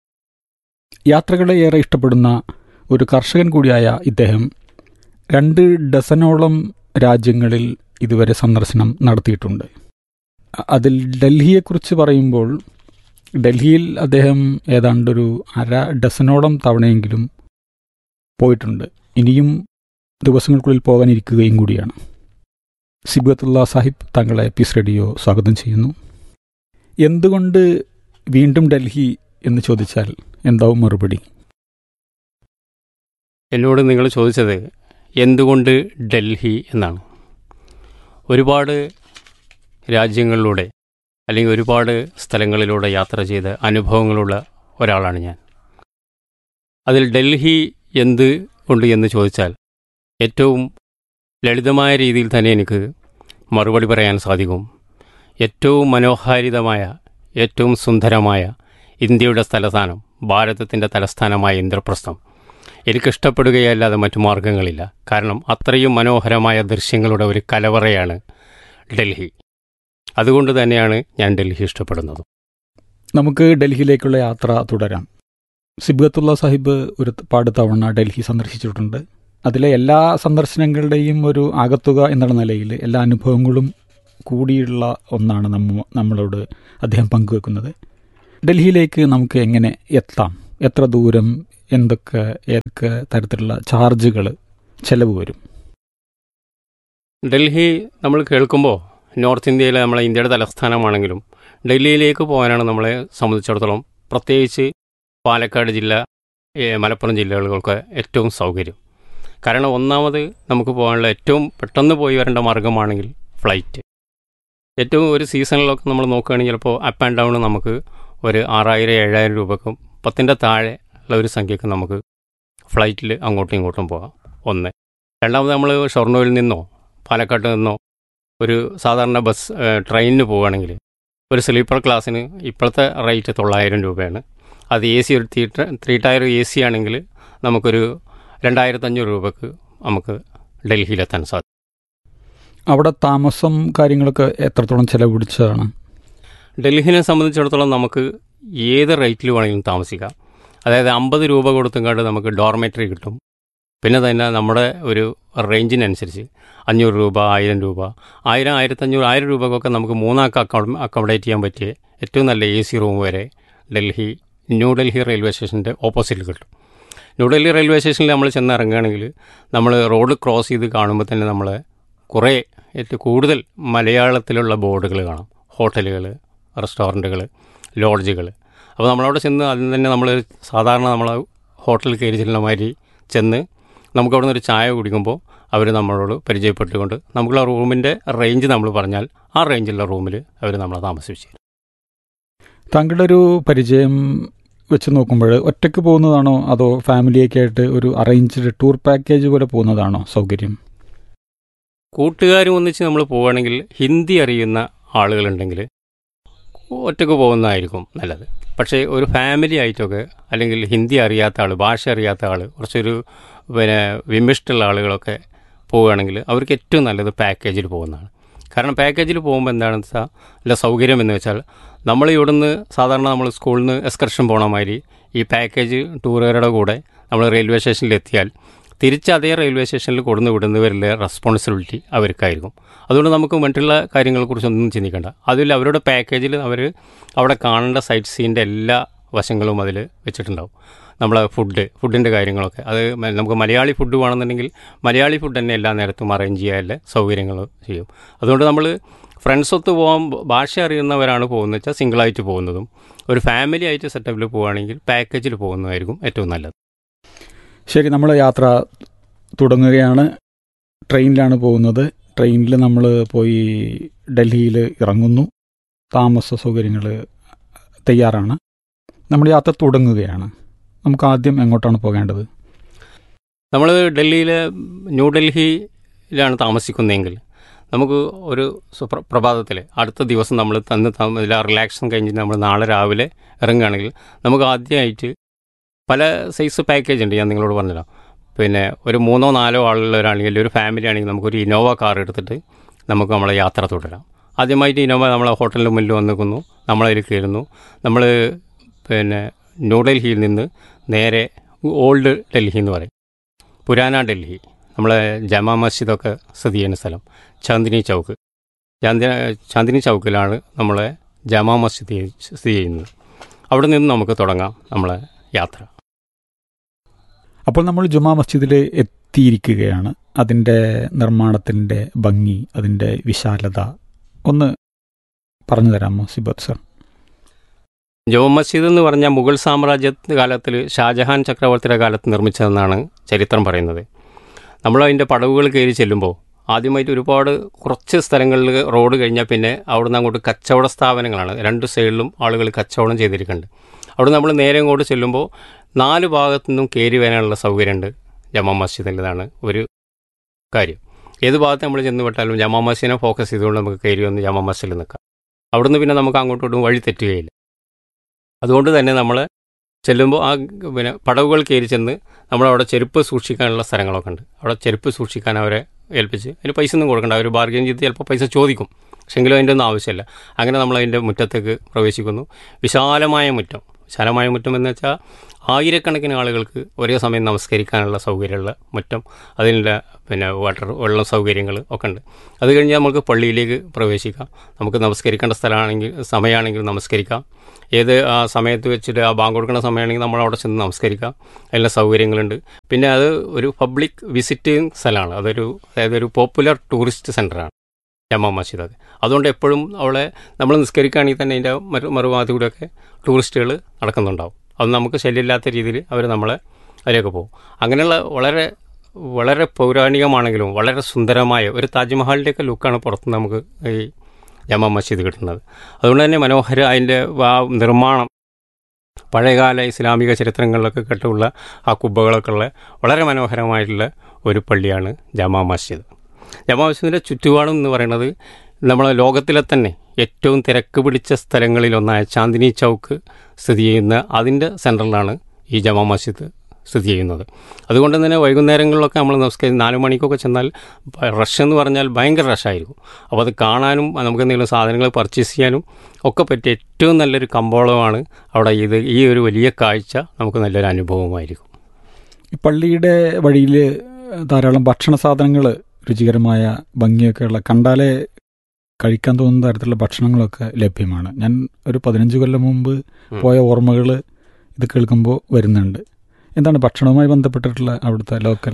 യാത്രകളെ ഏറെ ഇഷ്ടപ്പെടുന്ന ഒരു കർഷകൻ കൂടിയായ ഇദ്ദേഹം രണ്ട് ഡസനോളം രാജ്യങ്ങളിൽ ഇതുവരെ സന്ദർശനം നടത്തിയിട്ടുണ്ട് അ- അതിൽ ഡൽഹിയെക്കുറിച്ച് പറയുമ്പോൾ ഡൽഹിയിൽ അദ്ദേഹം ഏതാണ്ടൊരു അര ഡസനോളം തവണയെങ്കിലും പോയിട്ടുണ്ട് ഇനിയും ദിവസങ്ങൾക്കുള്ളിൽ പോകാനിരിക്കുകയും കൂടിയാണ് സിബത്തുള്ള സാഹിബ് താങ്കളെ പീസ് റേഡിയോ സ്വാഗതം ചെയ്യുന്നു എന്തുകൊണ്ട് വീണ്ടും ഡൽഹി എന്ന് ചോദിച്ചാൽ എന്താവും മറുപടി എന്നോട് നിങ്ങൾ ചോദിച്ചത് എന്തുകൊണ്ട് ഡൽഹി എന്നാണ് ഒരുപാട് രാജ്യങ്ങളിലൂടെ അല്ലെങ്കിൽ ഒരുപാട് സ്ഥലങ്ങളിലൂടെ യാത്ര ചെയ്ത അനുഭവങ്ങളുള്ള ഒരാളാണ് ഞാൻ അതിൽ ഡൽഹി എന്ത് കൊണ്ട് എന്ന് ചോദിച്ചാൽ ഏറ്റവും ലളിതമായ രീതിയിൽ തന്നെ എനിക്ക് മറുപടി പറയാൻ സാധിക്കും ഏറ്റവും മനോഹാരിതമായ ഏറ്റവും സുന്ദരമായ ഇന്ത്യയുടെ തലസ്ഥാനം ഭാരതത്തിൻ്റെ തലസ്ഥാനമായ ഇന്ദ്രപ്രസ്ഥം എനിക്കിഷ്ടപ്പെടുകയല്ലാതെ മറ്റു മാർഗങ്ങളില്ല കാരണം അത്രയും മനോഹരമായ ദൃശ്യങ്ങളുടെ ഒരു കലവറയാണ് ഡൽഹി അതുകൊണ്ട് തന്നെയാണ് ഞാൻ ഡൽഹി ഇഷ്ടപ്പെടുന്നത് നമുക്ക് ഡൽഹിയിലേക്കുള്ള യാത്ര തുടരാം സിബത്തുള്ള സാഹിബ് ഒരു പാട് തവണ ഡൽഹി സന്ദർശിച്ചിട്ടുണ്ട് അതിലെ എല്ലാ സന്ദർശനങ്ങളുടെയും ഒരു ആകത്തുക എന്നുള്ള നിലയിൽ എല്ലാ അനുഭവങ്ങളും കൂടിയുള്ള ഒന്നാണ് നമ്മ നമ്മളോട് അദ്ദേഹം പങ്കുവെക്കുന്നത് ഡൽഹിയിലേക്ക് നമുക്ക് എങ്ങനെ എത്താം എത്ര ദൂരം എന്തൊക്കെ ഏതൊക്കെ തരത്തിലുള്ള ചാർജുകൾ ചെലവ് വരും ഡൽഹി നമ്മൾ കേൾക്കുമ്പോൾ നോർത്ത് ഇന്ത്യയിലെ നമ്മളെ ഇന്ത്യയുടെ തലസ്ഥാനമാണെങ്കിലും ഡൽഹിയിലേക്ക് പോകാനാണ് നമ്മളെ സംബന്ധിച്ചിടത്തോളം പ്രത്യേകിച്ച് പാലക്കാട് ജില്ല ഏ, മലപ്പുറം ജില്ലകൾക്കൊക്കെ ഏറ്റവും സൗകര്യം കാരണം ഒന്നാമത് നമുക്ക് പോകാനുള്ള ഏറ്റവും പെട്ടെന്ന് പോയി വരേണ്ട മാർഗമാണെങ്കിൽ ഫ്ലൈറ്റ് ഏറ്റവും ഒരു സീസണിലൊക്കെ നമ്മൾ നോക്കുകയാണെങ്കിൽ ചിലപ്പോൾ അപ്പ് ആൻഡ് ഡൗൺ നമുക്ക് ഒരു ആറായിരം ഏഴായിരം രൂപക്കും പത്തിൻ്റെ താഴെ ഉള്ള ഒരു സംഖ്യക്ക് നമുക്ക് ഫ്ലൈറ്റിൽ അങ്ങോട്ടും ഇങ്ങോട്ടും പോകാം ഒന്ന് രണ്ടാമത് നമ്മൾ ഷൊർണൂരിൽ നിന്നോ പാലക്കാട്ട് നിന്നോ ഒരു സാധാരണ ബസ് ഏഹ്, ട്രെയിനിന് പോവുകയാണെങ്കിൽ ഒരു സ്ലീപ്പർ ക്ലാസ്സിന് ഇപ്പോഴത്തെ റേറ്റ് തൊള്ളായിരം രൂപയാണ് അത് എ സി ഒരു ത്രീ ട- ത്രീ ടയർ എ സി ആണെങ്കിൽ നമുക്കൊരു രണ്ടായിരത്തഞ്ഞൂറ് രൂപക്ക് നമുക്ക് ഡൽഹിയിലെത്താൻ സാധിക്കും അവിടെ താമസം കാര്യങ്ങളൊക്കെ എത്രത്തോളം ചെലവ് പിടിച്ചതാണ് ഡൽഹിനെ സംബന്ധിച്ചിടത്തോളം നമുക്ക് ഏത് റേറ്റിൽ വേണമെങ്കിലും താമസിക്കാം അതായത് അമ്പത് രൂപ കൊടുത്തുകൊണ്ട് നമുക്ക് ഡോർമെറ്ററി കിട്ടും പിന്നെ തന്നെ നമ്മുടെ ഒരു റേഞ്ചിനനുസരിച്ച് അഞ്ഞൂറ് രൂപ ആയിരം രൂപ ആയിരം ആയിരത്തഞ്ഞൂറ് ആയിരം രൂപക്കൊക്കെ നമുക്ക് മൂന്നാൾക്ക് അക്കോമ അക്കോമഡേറ്റ് ചെയ്യാൻ പറ്റിയ ഏറ്റവും നല്ല എ സി റൂം വരെ ഡൽഹി ന്യൂഡൽഹി റെയിൽവേ സ്റ്റേഷൻ്റെ ഓപ്പോസിറ്റിൽ കിട്ടും ന്യൂഡൽഹി റെയിൽവേ സ്റ്റേഷനിൽ നമ്മൾ ചെന്ന് ഇറങ്ങുകയാണെങ്കിൽ നമ്മൾ റോഡ് ക്രോസ് ചെയ്ത് കാണുമ്പോൾ തന്നെ നമ്മൾ കുറേ ഏറ്റവും കൂടുതൽ മലയാളത്തിലുള്ള ബോർഡുകൾ കാണാം ഹോട്ടലുകൾ റെസ്റ്റോറൻറ്റുകൾ ലോഡ്ജുകൾ അപ്പോൾ നമ്മളവിടെ ചെന്ന് അതിൽ തന്നെ നമ്മൾ സാധാരണ നമ്മൾ ഹോട്ടലിൽ കയറി ചെല്ലുന്ന മാതിരി ചെന്ന് നമുക്ക് അവിടെ നിന്ന് ഒരു ചായ കുടിക്കുമ്പോൾ അവർ നമ്മളോട് പരിചയപ്പെട്ടുകൊണ്ട് നമുക്കുള്ള റൂമിൻ്റെ റേഞ്ച് നമ്മൾ പറഞ്ഞാൽ ആ റേഞ്ചിലുള്ള റൂമിൽ അവർ നമ്മളെ താമസിപ്പിച്ചു തരും താങ്കളുടെ ഒരു പരിചയം വെച്ച് നോക്കുമ്പോൾ ഒറ്റയ്ക്ക് പോകുന്നതാണോ അതോ ഫാമിലിയൊക്കെ ആയിട്ട് ഒരു അറേഞ്ച്ഡ് ടൂർ പാക്കേജ് പോലെ പോകുന്നതാണോ സൗകര്യം കൂട്ടുകാരും ഒന്നിച്ച് നമ്മൾ പോവുകയാണെങ്കിൽ ഹിന്ദി അറിയുന്ന ആളുകളുണ്ടെങ്കിൽ ഒറ്റയ്ക്ക് പോകുന്നതായിരിക്കും നല്ലത് പക്ഷേ ഒരു ഫാമിലി ആയിട്ടൊക്കെ അല്ലെങ്കിൽ ഹിന്ദി അറിയാത്ത ആൾ ഭാഷ അറിയാത്ത ആൾ കുറച്ചൊരു പിന്നെ വിമിഷ്ടുള്ള ആളുകളൊക്കെ പോവുകയാണെങ്കിൽ അവർക്ക് ഏറ്റവും നല്ലത് പാക്കേജിൽ പോകുന്നതാണ് കാരണം പാക്കേജിൽ പോകുമ്പോൾ എന്താണെന്ന് വെച്ചാൽ നല്ല സൗകര്യം എന്ന് വെച്ചാൽ നമ്മൾ ഇവിടുന്ന് സാധാരണ നമ്മൾ സ്കൂളിൽ നിന്ന് എക്സ്കർഷൻ പോണ മാതിരി ഈ പാക്കേജ് ടൂറുകാരുടെ കൂടെ നമ്മൾ റെയിൽവേ സ്റ്റേഷനിൽ എത്തിയാൽ തിരിച്ച് അതേ റെയിൽവേ സ്റ്റേഷനിൽ കൊടുന്ന് വിടുന്നവരിലെ റെസ്പോൺസിബിലിറ്റി അവർക്കായിരിക്കും അതുകൊണ്ട് നമുക്ക് മറ്റുള്ള കാര്യങ്ങളെക്കുറിച്ചൊന്നും ചിന്തിക്കേണ്ട അതിൽ അവരുടെ പാക്കേജിൽ അവർ അവിടെ കാണേണ്ട സൈറ്റ് സീൻ്റെ എല്ലാ വശങ്ങളും അതിൽ വെച്ചിട്ടുണ്ടാവും നമ്മളെ ഫുഡ് ഫുഡിൻ്റെ കാര്യങ്ങളൊക്കെ അത് മ- നമുക്ക് മലയാളി ഫുഡ് വേണമെന്നുണ്ടെങ്കിൽ മലയാളി ഫുഡ് തന്നെ എല്ലാ നേരത്തും അറേഞ്ച് ചെയ്യാനുള്ള സൗകര്യങ്ങൾ ചെയ്യും അതുകൊണ്ട് നമ്മൾ ഫ്രണ്ട്സ് ഒത്ത് പോകാൻ ഭാഷ അറിയുന്നവരാണ് പോകുന്നത് വെച്ചാൽ സിംഗിളായിട്ട് പോകുന്നതും ഒരു ഫാമിലി ആയിട്ട് സെറ്റപ്പിൽ പോവുകയാണെങ്കിൽ പാക്കേജിൽ പോകുന്നതായിരിക്കും ഏറ്റവും നല്ലത് ശരി നമ്മൾ യാത്ര തുടങ്ങുകയാണ് ട്രെയിനിലാണ് പോകുന്നത് ട്രെയിനിൽ നമ്മൾ പോയി ഡൽഹിയിൽ ഇറങ്ങുന്നു താമസ സൗകര്യങ്ങൾ തയ്യാറാണ് നമ്മൾ യാത്ര തുടങ്ങുകയാണ് നമുക്ക് ആദ്യം എങ്ങോട്ടാണ് പോകേണ്ടത് നമ്മൾ ഡൽഹിയിൽ ന്യൂഡൽഹിയിലാണ് താമസിക്കുന്നതെങ്കിൽ നമുക്ക് ഒരു സുപ്ര പ്രഭാതത്തിൽ അടുത്ത ദിവസം നമ്മൾ തന്ന് എല്ലാ റിലാക്ഷൻ കഴിഞ്ഞ് നമ്മൾ നാളെ രാവിലെ ഇറങ്ങുകയാണെങ്കിൽ നമുക്ക് ആദ്യമായിട്ട് പല സൈസ് പാക്കേജ് ഉണ്ട് ഞാൻ നിങ്ങളോട് പറഞ്ഞുതരാം പിന്നെ ഒരു മൂന്നോ നാലോ ആളുള്ളവരാണെങ്കിൽ ഒരു ഫാമിലി ആണെങ്കിൽ നമുക്കൊരു ഇന്നോവ കാർ എടുത്തിട്ട് നമുക്ക് നമ്മളെ യാത്ര തുടരാം ആദ്യമായിട്ട് ഇന്നോവ നമ്മളെ ഹോട്ടലിൻ്റെ മുന്നിൽ വന്ന് നിൽക്കുന്നു നമ്മളതിൽ കയറുന്നു നമ്മൾ പിന്നെ ന്യൂഡൽഹിയിൽ നിന്ന് നേരെ ഓൾഡ് ഡൽഹി എന്ന് പറയും പുരാന ഡൽഹി നമ്മളെ ജമാ മസ്ജിദൊക്കെ സ്ഥിതി ചെയ്യുന്ന സ്ഥലം ചാന്ദിനി ചൗക്ക് ചാന്ദിന ചാന്ദിനി ചൗക്കിലാണ് നമ്മളെ ജമാ മസ്ജിദ് സ്ഥിതി ചെയ്യുന്നത് അവിടെ നിന്ന് നമുക്ക് തുടങ്ങാം നമ്മളെ യാത്ര അപ്പോൾ നമ്മൾ ജുമാ മസ്ജിദിൽ എത്തിയിരിക്കുകയാണ് അതിൻ്റെ നിർമ്മാണത്തിൻ്റെ ഭംഗി അതിൻ്റെ വിശാലത ഒന്ന് പറഞ്ഞു തരാമോ സിബത്ത് സർ ജോമ മസ്ജിദ് എന്ന് പറഞ്ഞാൽ മുഗൾ സാമ്രാജ്യ കാലത്തിൽ ഷാജഹാൻ ചക്രവർത്തിയുടെ കാലത്ത് നിർമ്മിച്ചതെന്നാണ് ചരിത്രം പറയുന്നത് നമ്മൾ അതിൻ്റെ പടവുകൾ കയറി ചെല്ലുമ്പോൾ ആദ്യമായിട്ട് ഒരുപാട് കുറച്ച് സ്ഥലങ്ങളിൽ റോഡ് കഴിഞ്ഞാൽ പിന്നെ അവിടുന്ന് അങ്ങോട്ട് കച്ചവട സ്ഥാപനങ്ങളാണ് രണ്ട് സൈഡിലും ആളുകൾ കച്ചവടം ചെയ്തിരിക്കുന്നുണ്ട് അവിടെ നമ്മൾ നേരെ അങ്ങോട്ട് ചെല്ലുമ്പോൾ നാല് ഭാഗത്തു നിന്നും കയറി വരാനുള്ള സൗകര്യമുണ്ട് ജമാ മസ്ജിദിൻ്റെതാണ് ഒരു കാര്യം ഏത് ഭാഗത്ത് നമ്മൾ ചെന്ന് വിട്ടാലും ജമാ മസ്ജിദിനെ ഫോക്കസ് ചെയ്തുകൊണ്ട് നമുക്ക് കയറി വന്ന് ജമാ മസ്ജിദിൽ നിൽക്കാം അവിടുന്ന് പിന്നെ നമുക്ക് അങ്ങോട്ടും വഴി തെറ്റുകയില്ല അതുകൊണ്ട് തന്നെ നമ്മൾ ചെല്ലുമ്പോൾ ആ പിന്നെ പടവുകൾ കയറി ചെന്ന് നമ്മളവിടെ ചെരുപ്പ് സൂക്ഷിക്കാനുള്ള സ്ഥലങ്ങളൊക്കെ ഉണ്ട് അവിടെ ചെരുപ്പ് സൂക്ഷിക്കാൻ അവരെ ഏൽപ്പിച്ച് അതിന് പൈസ ഒന്നും കൊടുക്കണ്ട അവർ ബാർഗെയിൻ ചെയ്ത് ചിലപ്പോൾ പൈസ ചോദിക്കും പക്ഷെങ്കിലും അതിൻ്റെ ഒന്നും ആവശ്യമില്ല അങ്ങനെ നമ്മൾ അതിൻ്റെ മുറ്റത്തേക്ക് പ്രവേശിക്കുന്നു വിശാലമായ മുറ്റം വിശാലമായ മുറ്റം എന്ന് വെച്ചാൽ ആയിരക്കണക്കിന് ആളുകൾക്ക് ഒരേ സമയം നമസ്കരിക്കാനുള്ള സൗകര്യമുള്ള മുറ്റം അതിനുള്ള പിന്നെ വാട്ടർ വെള്ളം സൗകര്യങ്ങൾ ഒക്കെ ഉണ്ട് അത് കഴിഞ്ഞ് നമുക്ക് പള്ളിയിലേക്ക് പ്രവേശിക്കാം നമുക്ക് നമസ്കരിക്കേണ്ട സ്ഥലമാണെങ്കിൽ സമയമാണെങ്കിൽ നമസ്കരിക്കാം ഏത് ആ സമയത്ത് വെച്ചിട്ട് ആ ബാങ്ക് കൊടുക്കുന്ന സമയമാണെങ്കിൽ നമ്മൾ അവിടെ ചെന്ന് നമസ്കരിക്കാം അതിനുള്ള സൗകര്യങ്ങളുണ്ട് പിന്നെ അത് ഒരു പബ്ലിക് വിസിറ്റിംഗ് സ്ഥലമാണ് അതൊരു അതായത് ഒരു പോപ്പുലർ ടൂറിസ്റ്റ് സെൻ്ററാണ് ജമാ മസ്ജിദ് അത് അതുകൊണ്ട് എപ്പോഴും അവിടെ നമ്മൾ നിസ്കരിക്കുകയാണെങ്കിൽ തന്നെ അതിൻ്റെ മറു മറുഭാഗത്തു കൂടെയൊക്കെ ടൂറിസ്റ്റുകൾ നടക്കുന്നുണ്ടാവും അത് നമുക്ക് ശല്യമില്ലാത്ത രീതിയിൽ അവർ നമ്മളെ അതിലേക്ക് പോകും അങ്ങനെയുള്ള വളരെ വളരെ പൗരാണികമാണെങ്കിലും വളരെ സുന്ദരമായ ഒരു താജ്മഹലിൻ്റെയൊക്കെ ലുക്കാണ് പുറത്ത് നമുക്ക് ഈ ജമാ മസ്ജിദ് കിട്ടുന്നത് അതുകൊണ്ട് തന്നെ മനോഹര അതിൻ്റെ ആ നിർമ്മാണം പഴയകാല ഇസ്ലാമിക ചരിത്രങ്ങളിലൊക്കെ കേട്ടുള്ള ആ കുബ്ബകളൊക്കെ ഉള്ള വളരെ മനോഹരമായിട്ടുള്ള ഒരു പള്ളിയാണ് ജമാ മസ്ജിദ് ജമാ മസ്ജിദിൻ്റെ ചുറ്റുപാടും എന്ന് പറയുന്നത് നമ്മളെ ലോകത്തിലെ തന്നെ ഏറ്റവും തിരക്ക് പിടിച്ച സ്ഥലങ്ങളിലൊന്നായ ചാന്ദിനി ചൗക്ക് സ്ഥിതി ചെയ്യുന്ന അതിൻ്റെ സെൻറ്ററിലാണ് ഈ ജമാ മസ്ജിദ് സ്ഥിതി ചെയ്യുന്നത് അതുകൊണ്ട് തന്നെ വൈകുന്നേരങ്ങളിലൊക്കെ നമ്മൾ നമസ്കാരം നാല് മണിക്കൊക്കെ ചെന്നാൽ റഷ് എന്ന് പറഞ്ഞാൽ ഭയങ്കര റഷായിരിക്കും അപ്പോൾ അത് കാണാനും നമുക്ക് എന്തെങ്കിലും സാധനങ്ങൾ പർച്ചേസ് ചെയ്യാനും ഒക്കെ പറ്റിയ ഏറ്റവും നല്ലൊരു കമ്പോളമാണ് അവിടെ ഇത് ഈ ഒരു വലിയ കാഴ്ച നമുക്ക് നല്ലൊരു അനുഭവമായിരിക്കും ഈ പള്ളിയുടെ വഴിയിൽ ധാരാളം ഭക്ഷണ സാധനങ്ങൾ രുചികരമായ ഭംഗിയൊക്കെയുള്ള കണ്ടാലേ കഴിക്കാൻ തോന്നുന്ന തരത്തിലുള്ള ഭക്ഷണങ്ങളൊക്കെ ലഭ്യമാണ് ഞാൻ ഒരു പതിനഞ്ച് കൊല്ലം മുമ്പ് ഉം. പോയ ഓർമ്മകൾ ഇത് കേൾക്കുമ്പോൾ വരുന്നുണ്ട് എന്താണ് ഭക്ഷണവുമായി ബന്ധപ്പെട്ടിട്ടുള്ള അവിടുത്തെ ലോക്കൽ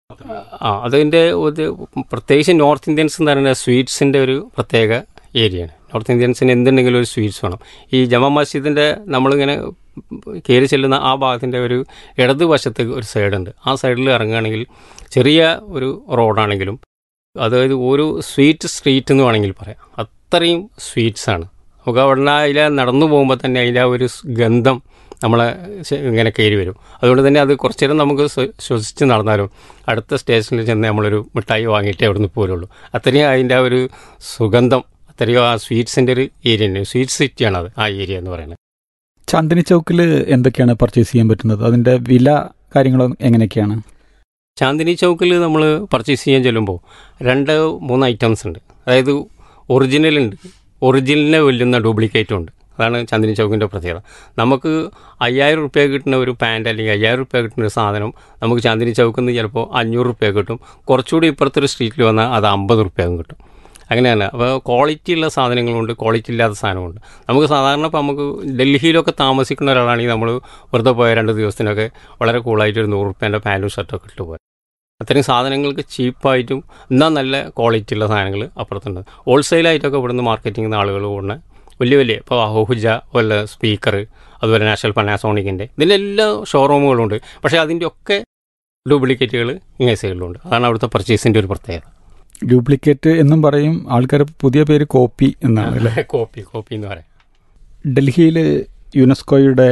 ആ അതിൻ്റെ ഒരു പ്രത്യേകിച്ച് നോർത്ത് ഇന്ത്യൻസ് എന്ന് പറയുന്നത് സ്വീറ്റ്സിൻ്റെ ഒരു പ്രത്യേക ഏരിയയാണ് നോർത്ത് ഇന്ത്യൻസിന് എന്തുണ്ടെങ്കിലും ഒരു സ്വീറ്റ്സ് വേണം ഈ ജമാ മസ്ജിദിൻ്റെ നമ്മളിങ്ങനെ കയറി ചെല്ലുന്ന ആ ഭാഗത്തിൻ്റെ ഒരു ഇടതുവശത്ത് ഒരു സൈഡുണ്ട് ആ സൈഡിൽ ഇറങ്ങുകയാണെങ്കിൽ ചെറിയ ഒരു റോഡാണെങ്കിലും അതായത് ഒരു സ്വീറ്റ് സ്ട്രീറ്റ് എന്ന് വേണമെങ്കിൽ പറയാം അത്രയും സ്വീറ്റ്സ് ആണ് നമുക്ക് അവിടെ അതിൽ നടന്നു പോകുമ്പോൾ തന്നെ അതിൻ്റെ ആ ഒരു സ് ഗന്ധം നമ്മളെ ശ- ഇങ്ങനെ കയറി വരും അതുകൊണ്ട് തന്നെ അത് കുറച്ച് നേരം നമുക്ക് ശ്വ- ശ്വസിച്ച് നടന്നാലും അടുത്ത സ്റ്റേഷനിൽ ചെന്ന് നമ്മളൊരു മിഠായി വാങ്ങിയിട്ടേ അവിടെ നിന്ന് പോരുള്ളൂ അത്രയും അതിൻ്റെ ആ ഒരു സുഗന്ധം അത്രയും ആ സ്വീറ്റ്സിൻ്റെ ഒരു ഏരിയ ഉണ്ട് സ്വീറ്റ് സിറ്റിയാണ് അത് ആ ഏരിയ എന്ന് പറയുന്നത് ചാന്ദിനി ചൗക്കിൽ എന്തൊക്കെയാണ് പർച്ചേസ് ചെയ്യാൻ പറ്റുന്നത് അതിൻ്റെ വില കാര്യങ്ങൾ എങ്ങനെയൊക്കെയാണ് ചാന്ദിനി ചൗക്കിൽ നമ്മൾ പർച്ചേസ് ചെയ്യാൻ ചെല്ലുമ്പോൾ രണ്ട് മൂന്ന് ഐറ്റംസ് ഉണ്ട് അതായത് ഒറിജിനൽ ഉണ്ട് ഒറിജിനലിനെ വെല്ലുന്ന ഡ്യൂപ്ലിക്കേറ്റും ഉണ്ട് അതാണ് ചാന്ദിനി ചൗക്കിൻ്റെ പ്രത്യേകത നമുക്ക് അയ്യായിരം റുപ്യ കിട്ടുന്ന ഒരു പാൻറ് അല്ലെങ്കിൽ അയ്യായിരം റുപ്യ കിട്ടുന്ന ഒരു സാധനം നമുക്ക് ചാന്ദിനി ചൗക്കിൽ നിന്ന് ചിലപ്പോൾ അഞ്ഞൂറ് റുപ്യ കിട്ടും കുറച്ചുകൂടി ഇപ്പുറത്തൊരു സ്ട്രീറ്റിൽ വന്നാൽ അത് അമ്പത് റുപ്യക്കും കിട്ടും അങ്ങനെയാണ് അപ്പോൾ ക്വാളിറ്റി ഉള്ള സാധനങ്ങളുണ്ട് ക്വാളിറ്റി ഇല്ലാത്ത സാധനമുണ്ട് നമുക്ക് സാധാരണ ഇപ്പോൾ നമുക്ക് ഡൽഹിയിലൊക്കെ താമസിക്കുന്ന ഒരാളാണെങ്കിൽ നമ്മൾ വെറുതെ പോയ രണ്ട് ദിവസത്തിനൊക്കെ വളരെ കൂളായിട്ട് ഒരു നൂറ് റുപ്യേൻ്റെ പാൻറ്റും ഷർട്ടൊക്കെ ഇട്ട് പോയി അത്രയും സാധനങ്ങൾക്ക് ചീപ്പായിട്ടും എന്നാൽ നല്ല ക്വാളിറ്റി ഉള്ള സാധനങ്ങൾ അപ്പുറത്തുണ്ട് ഹോൾസെയിലായിട്ടൊക്കെ ഇവിടുന്ന് മാർക്കറ്റിംഗ് ചെയ്യുന്ന ആളുകൾ കൊണ്ട് വലിയ വലിയ ഇപ്പോൾ അഹോഹുജ പോലെ സ്പീക്കർ അതുപോലെ നാഷണൽ പനാസോണിക്കിൻ്റെ ഇതിൻ്റെ എല്ലാ ഷോറൂമുകളുണ്ട് പക്ഷേ അതിൻ്റെ ഒക്കെ ഡ്യൂപ്ലിക്കേറ്റുകൾ ഇങ്ങേ സൈഡിലുണ്ട് അതാണ് അവിടുത്തെ പർച്ചേസിൻ്റെ ഒരു പ്രത്യേകത ഡ്യൂപ്ലിക്കേറ്റ് എന്നും പറയും ആൾക്കാർ പുതിയ പേര് കോപ്പി എന്നാണ് അല്ലേ കോപ്പി കോപ്പി എന്ന് പറയാം ഡൽഹിയിൽ യുനെസ്കോയുടെ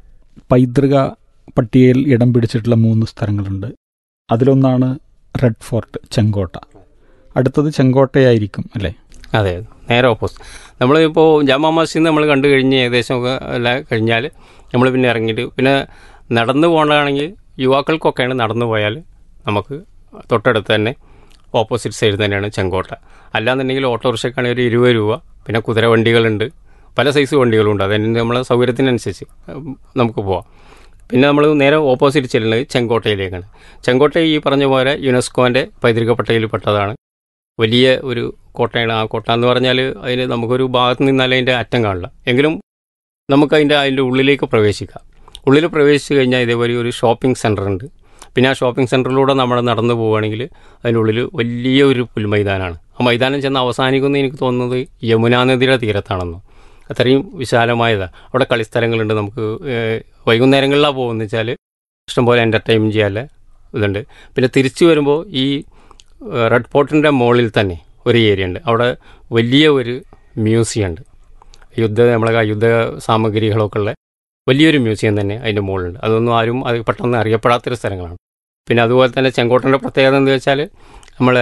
പൈതൃക പട്ടികയിൽ ഇടം പിടിച്ചിട്ടുള്ള മൂന്ന് സ്ഥലങ്ങളുണ്ട് അതിലൊന്നാണ് റെഡ് ഫോർട്ട് ചെങ്കോട്ട അടുത്തത് ചെങ്കോട്ടയായിരിക്കും അല്ലേ അതെ നേരെ ഓപ്പോസിറ്റ് നമ്മളിപ്പോൾ ജാമാ മസ്ജിദ് നമ്മൾ കണ്ടു കഴിഞ്ഞ് ഏകദേശം ഒക്കെ എല്ലാം കഴിഞ്ഞാൽ നമ്മൾ പിന്നെ ഇറങ്ങിയിട്ട് പിന്നെ നടന്നു പോകണമെങ്കിൽ യുവാക്കൾക്കൊക്കെയാണ് നടന്നു പോയാൽ നമുക്ക് തൊട്ടടുത്ത് തന്നെ ഓപ്പോസിറ്റ് സൈഡ് തന്നെയാണ് ചെങ്കോട്ട അല്ലാന്നുണ്ടെങ്കിൽ ഓട്ടോറിക്ഷയ്ക്കാണെങ്കിൽ ഒരു ഇരുപത് രൂപ പിന്നെ കുതിരവണ്ടികളുണ്ട് പല സൈസ് വണ്ടികളുണ്ട് അതിന് നമ്മളെ സൗകര്യത്തിനനുസരിച്ച് ഉം, നമുക്ക് പോവാം പിന്നെ നമ്മൾ നേരെ ഓപ്പോസിറ്റ് ചെല്ലുന്നത് ചെങ്കോട്ടയിലേക്കാണ് ചെങ്കോട്ട ഈ പറഞ്ഞ പോലെ യുനെസ്കോൻ്റെ പൈതൃക പട്ടികയിൽപ്പെട്ടതാണ് വലിയ ഒരു കോട്ടയാണ് ആ കോട്ട എന്ന് പറഞ്ഞാൽ അതിന് നമുക്കൊരു ഭാഗത്ത് നിന്നാൽ അതിൻ്റെ അറ്റം കാണില്ല എങ്കിലും നമുക്ക് അതിൻ്റെ അതിൻ്റെ ഉള്ളിലേക്ക് പ്രവേശിക്കാം ഉള്ളിൽ പ്രവേശിച്ച് കഴിഞ്ഞാൽ ഇതേപോലെ ഒരു ഷോപ്പിംഗ് സെൻറ്റർ ഉണ്ട് പിന്നെ ആ ഷോപ്പിംഗ് സെൻറ്ററിലൂടെ നമ്മൾ നടന്നു പോവുകയാണെങ്കിൽ അതിനുള്ളിൽ വലിയ ഒരു പുൽമൈതാനമാണ് ആ മൈതാനം ചെന്ന് അവസാനിക്കുന്നത് എനിക്ക് തോന്നുന്നത് യമുനാ നദിയുടെ തീരത്താണെന്ന് അത്രയും വിശാലമായതാണ് അവിടെ കളിസ്ഥലങ്ങളുണ്ട് നമുക്ക് ഏഹ്, വൈകുന്നേരങ്ങളിലാണ് പോകുന്നത് വെച്ചാൽ ഇഷ്ടംപോലെ എൻ്റർടൈൻ ചെയ്യാനുള്ള ഇതുണ്ട് പിന്നെ തിരിച്ചു വരുമ്പോൾ ഈ ഏഹ്, റെഡ് ഫോർട്ടിൻ്റെ മുകളിൽ തന്നെ ഒരു ഏരിയ ഉണ്ട് അവിടെ വലിയ ഒരു മ്യൂസിയം ഉണ്ട് യുദ്ധ നമ്മളെ യുദ്ധ സാമഗ്രികളൊക്കെ ഉള്ള വലിയൊരു മ്യൂസിയം തന്നെ അതിൻ്റെ മുകളിലുണ്ട് അതൊന്നും ആരും അത് പെട്ടെന്ന് അറിയപ്പെടാത്തൊരു സ്ഥലങ്ങളാണ് പിന്നെ അതുപോലെ തന്നെ ചെങ്കോട്ടൻ്റെ പ്രത്യേകത എന്ന് വെച്ചാൽ നമ്മളെ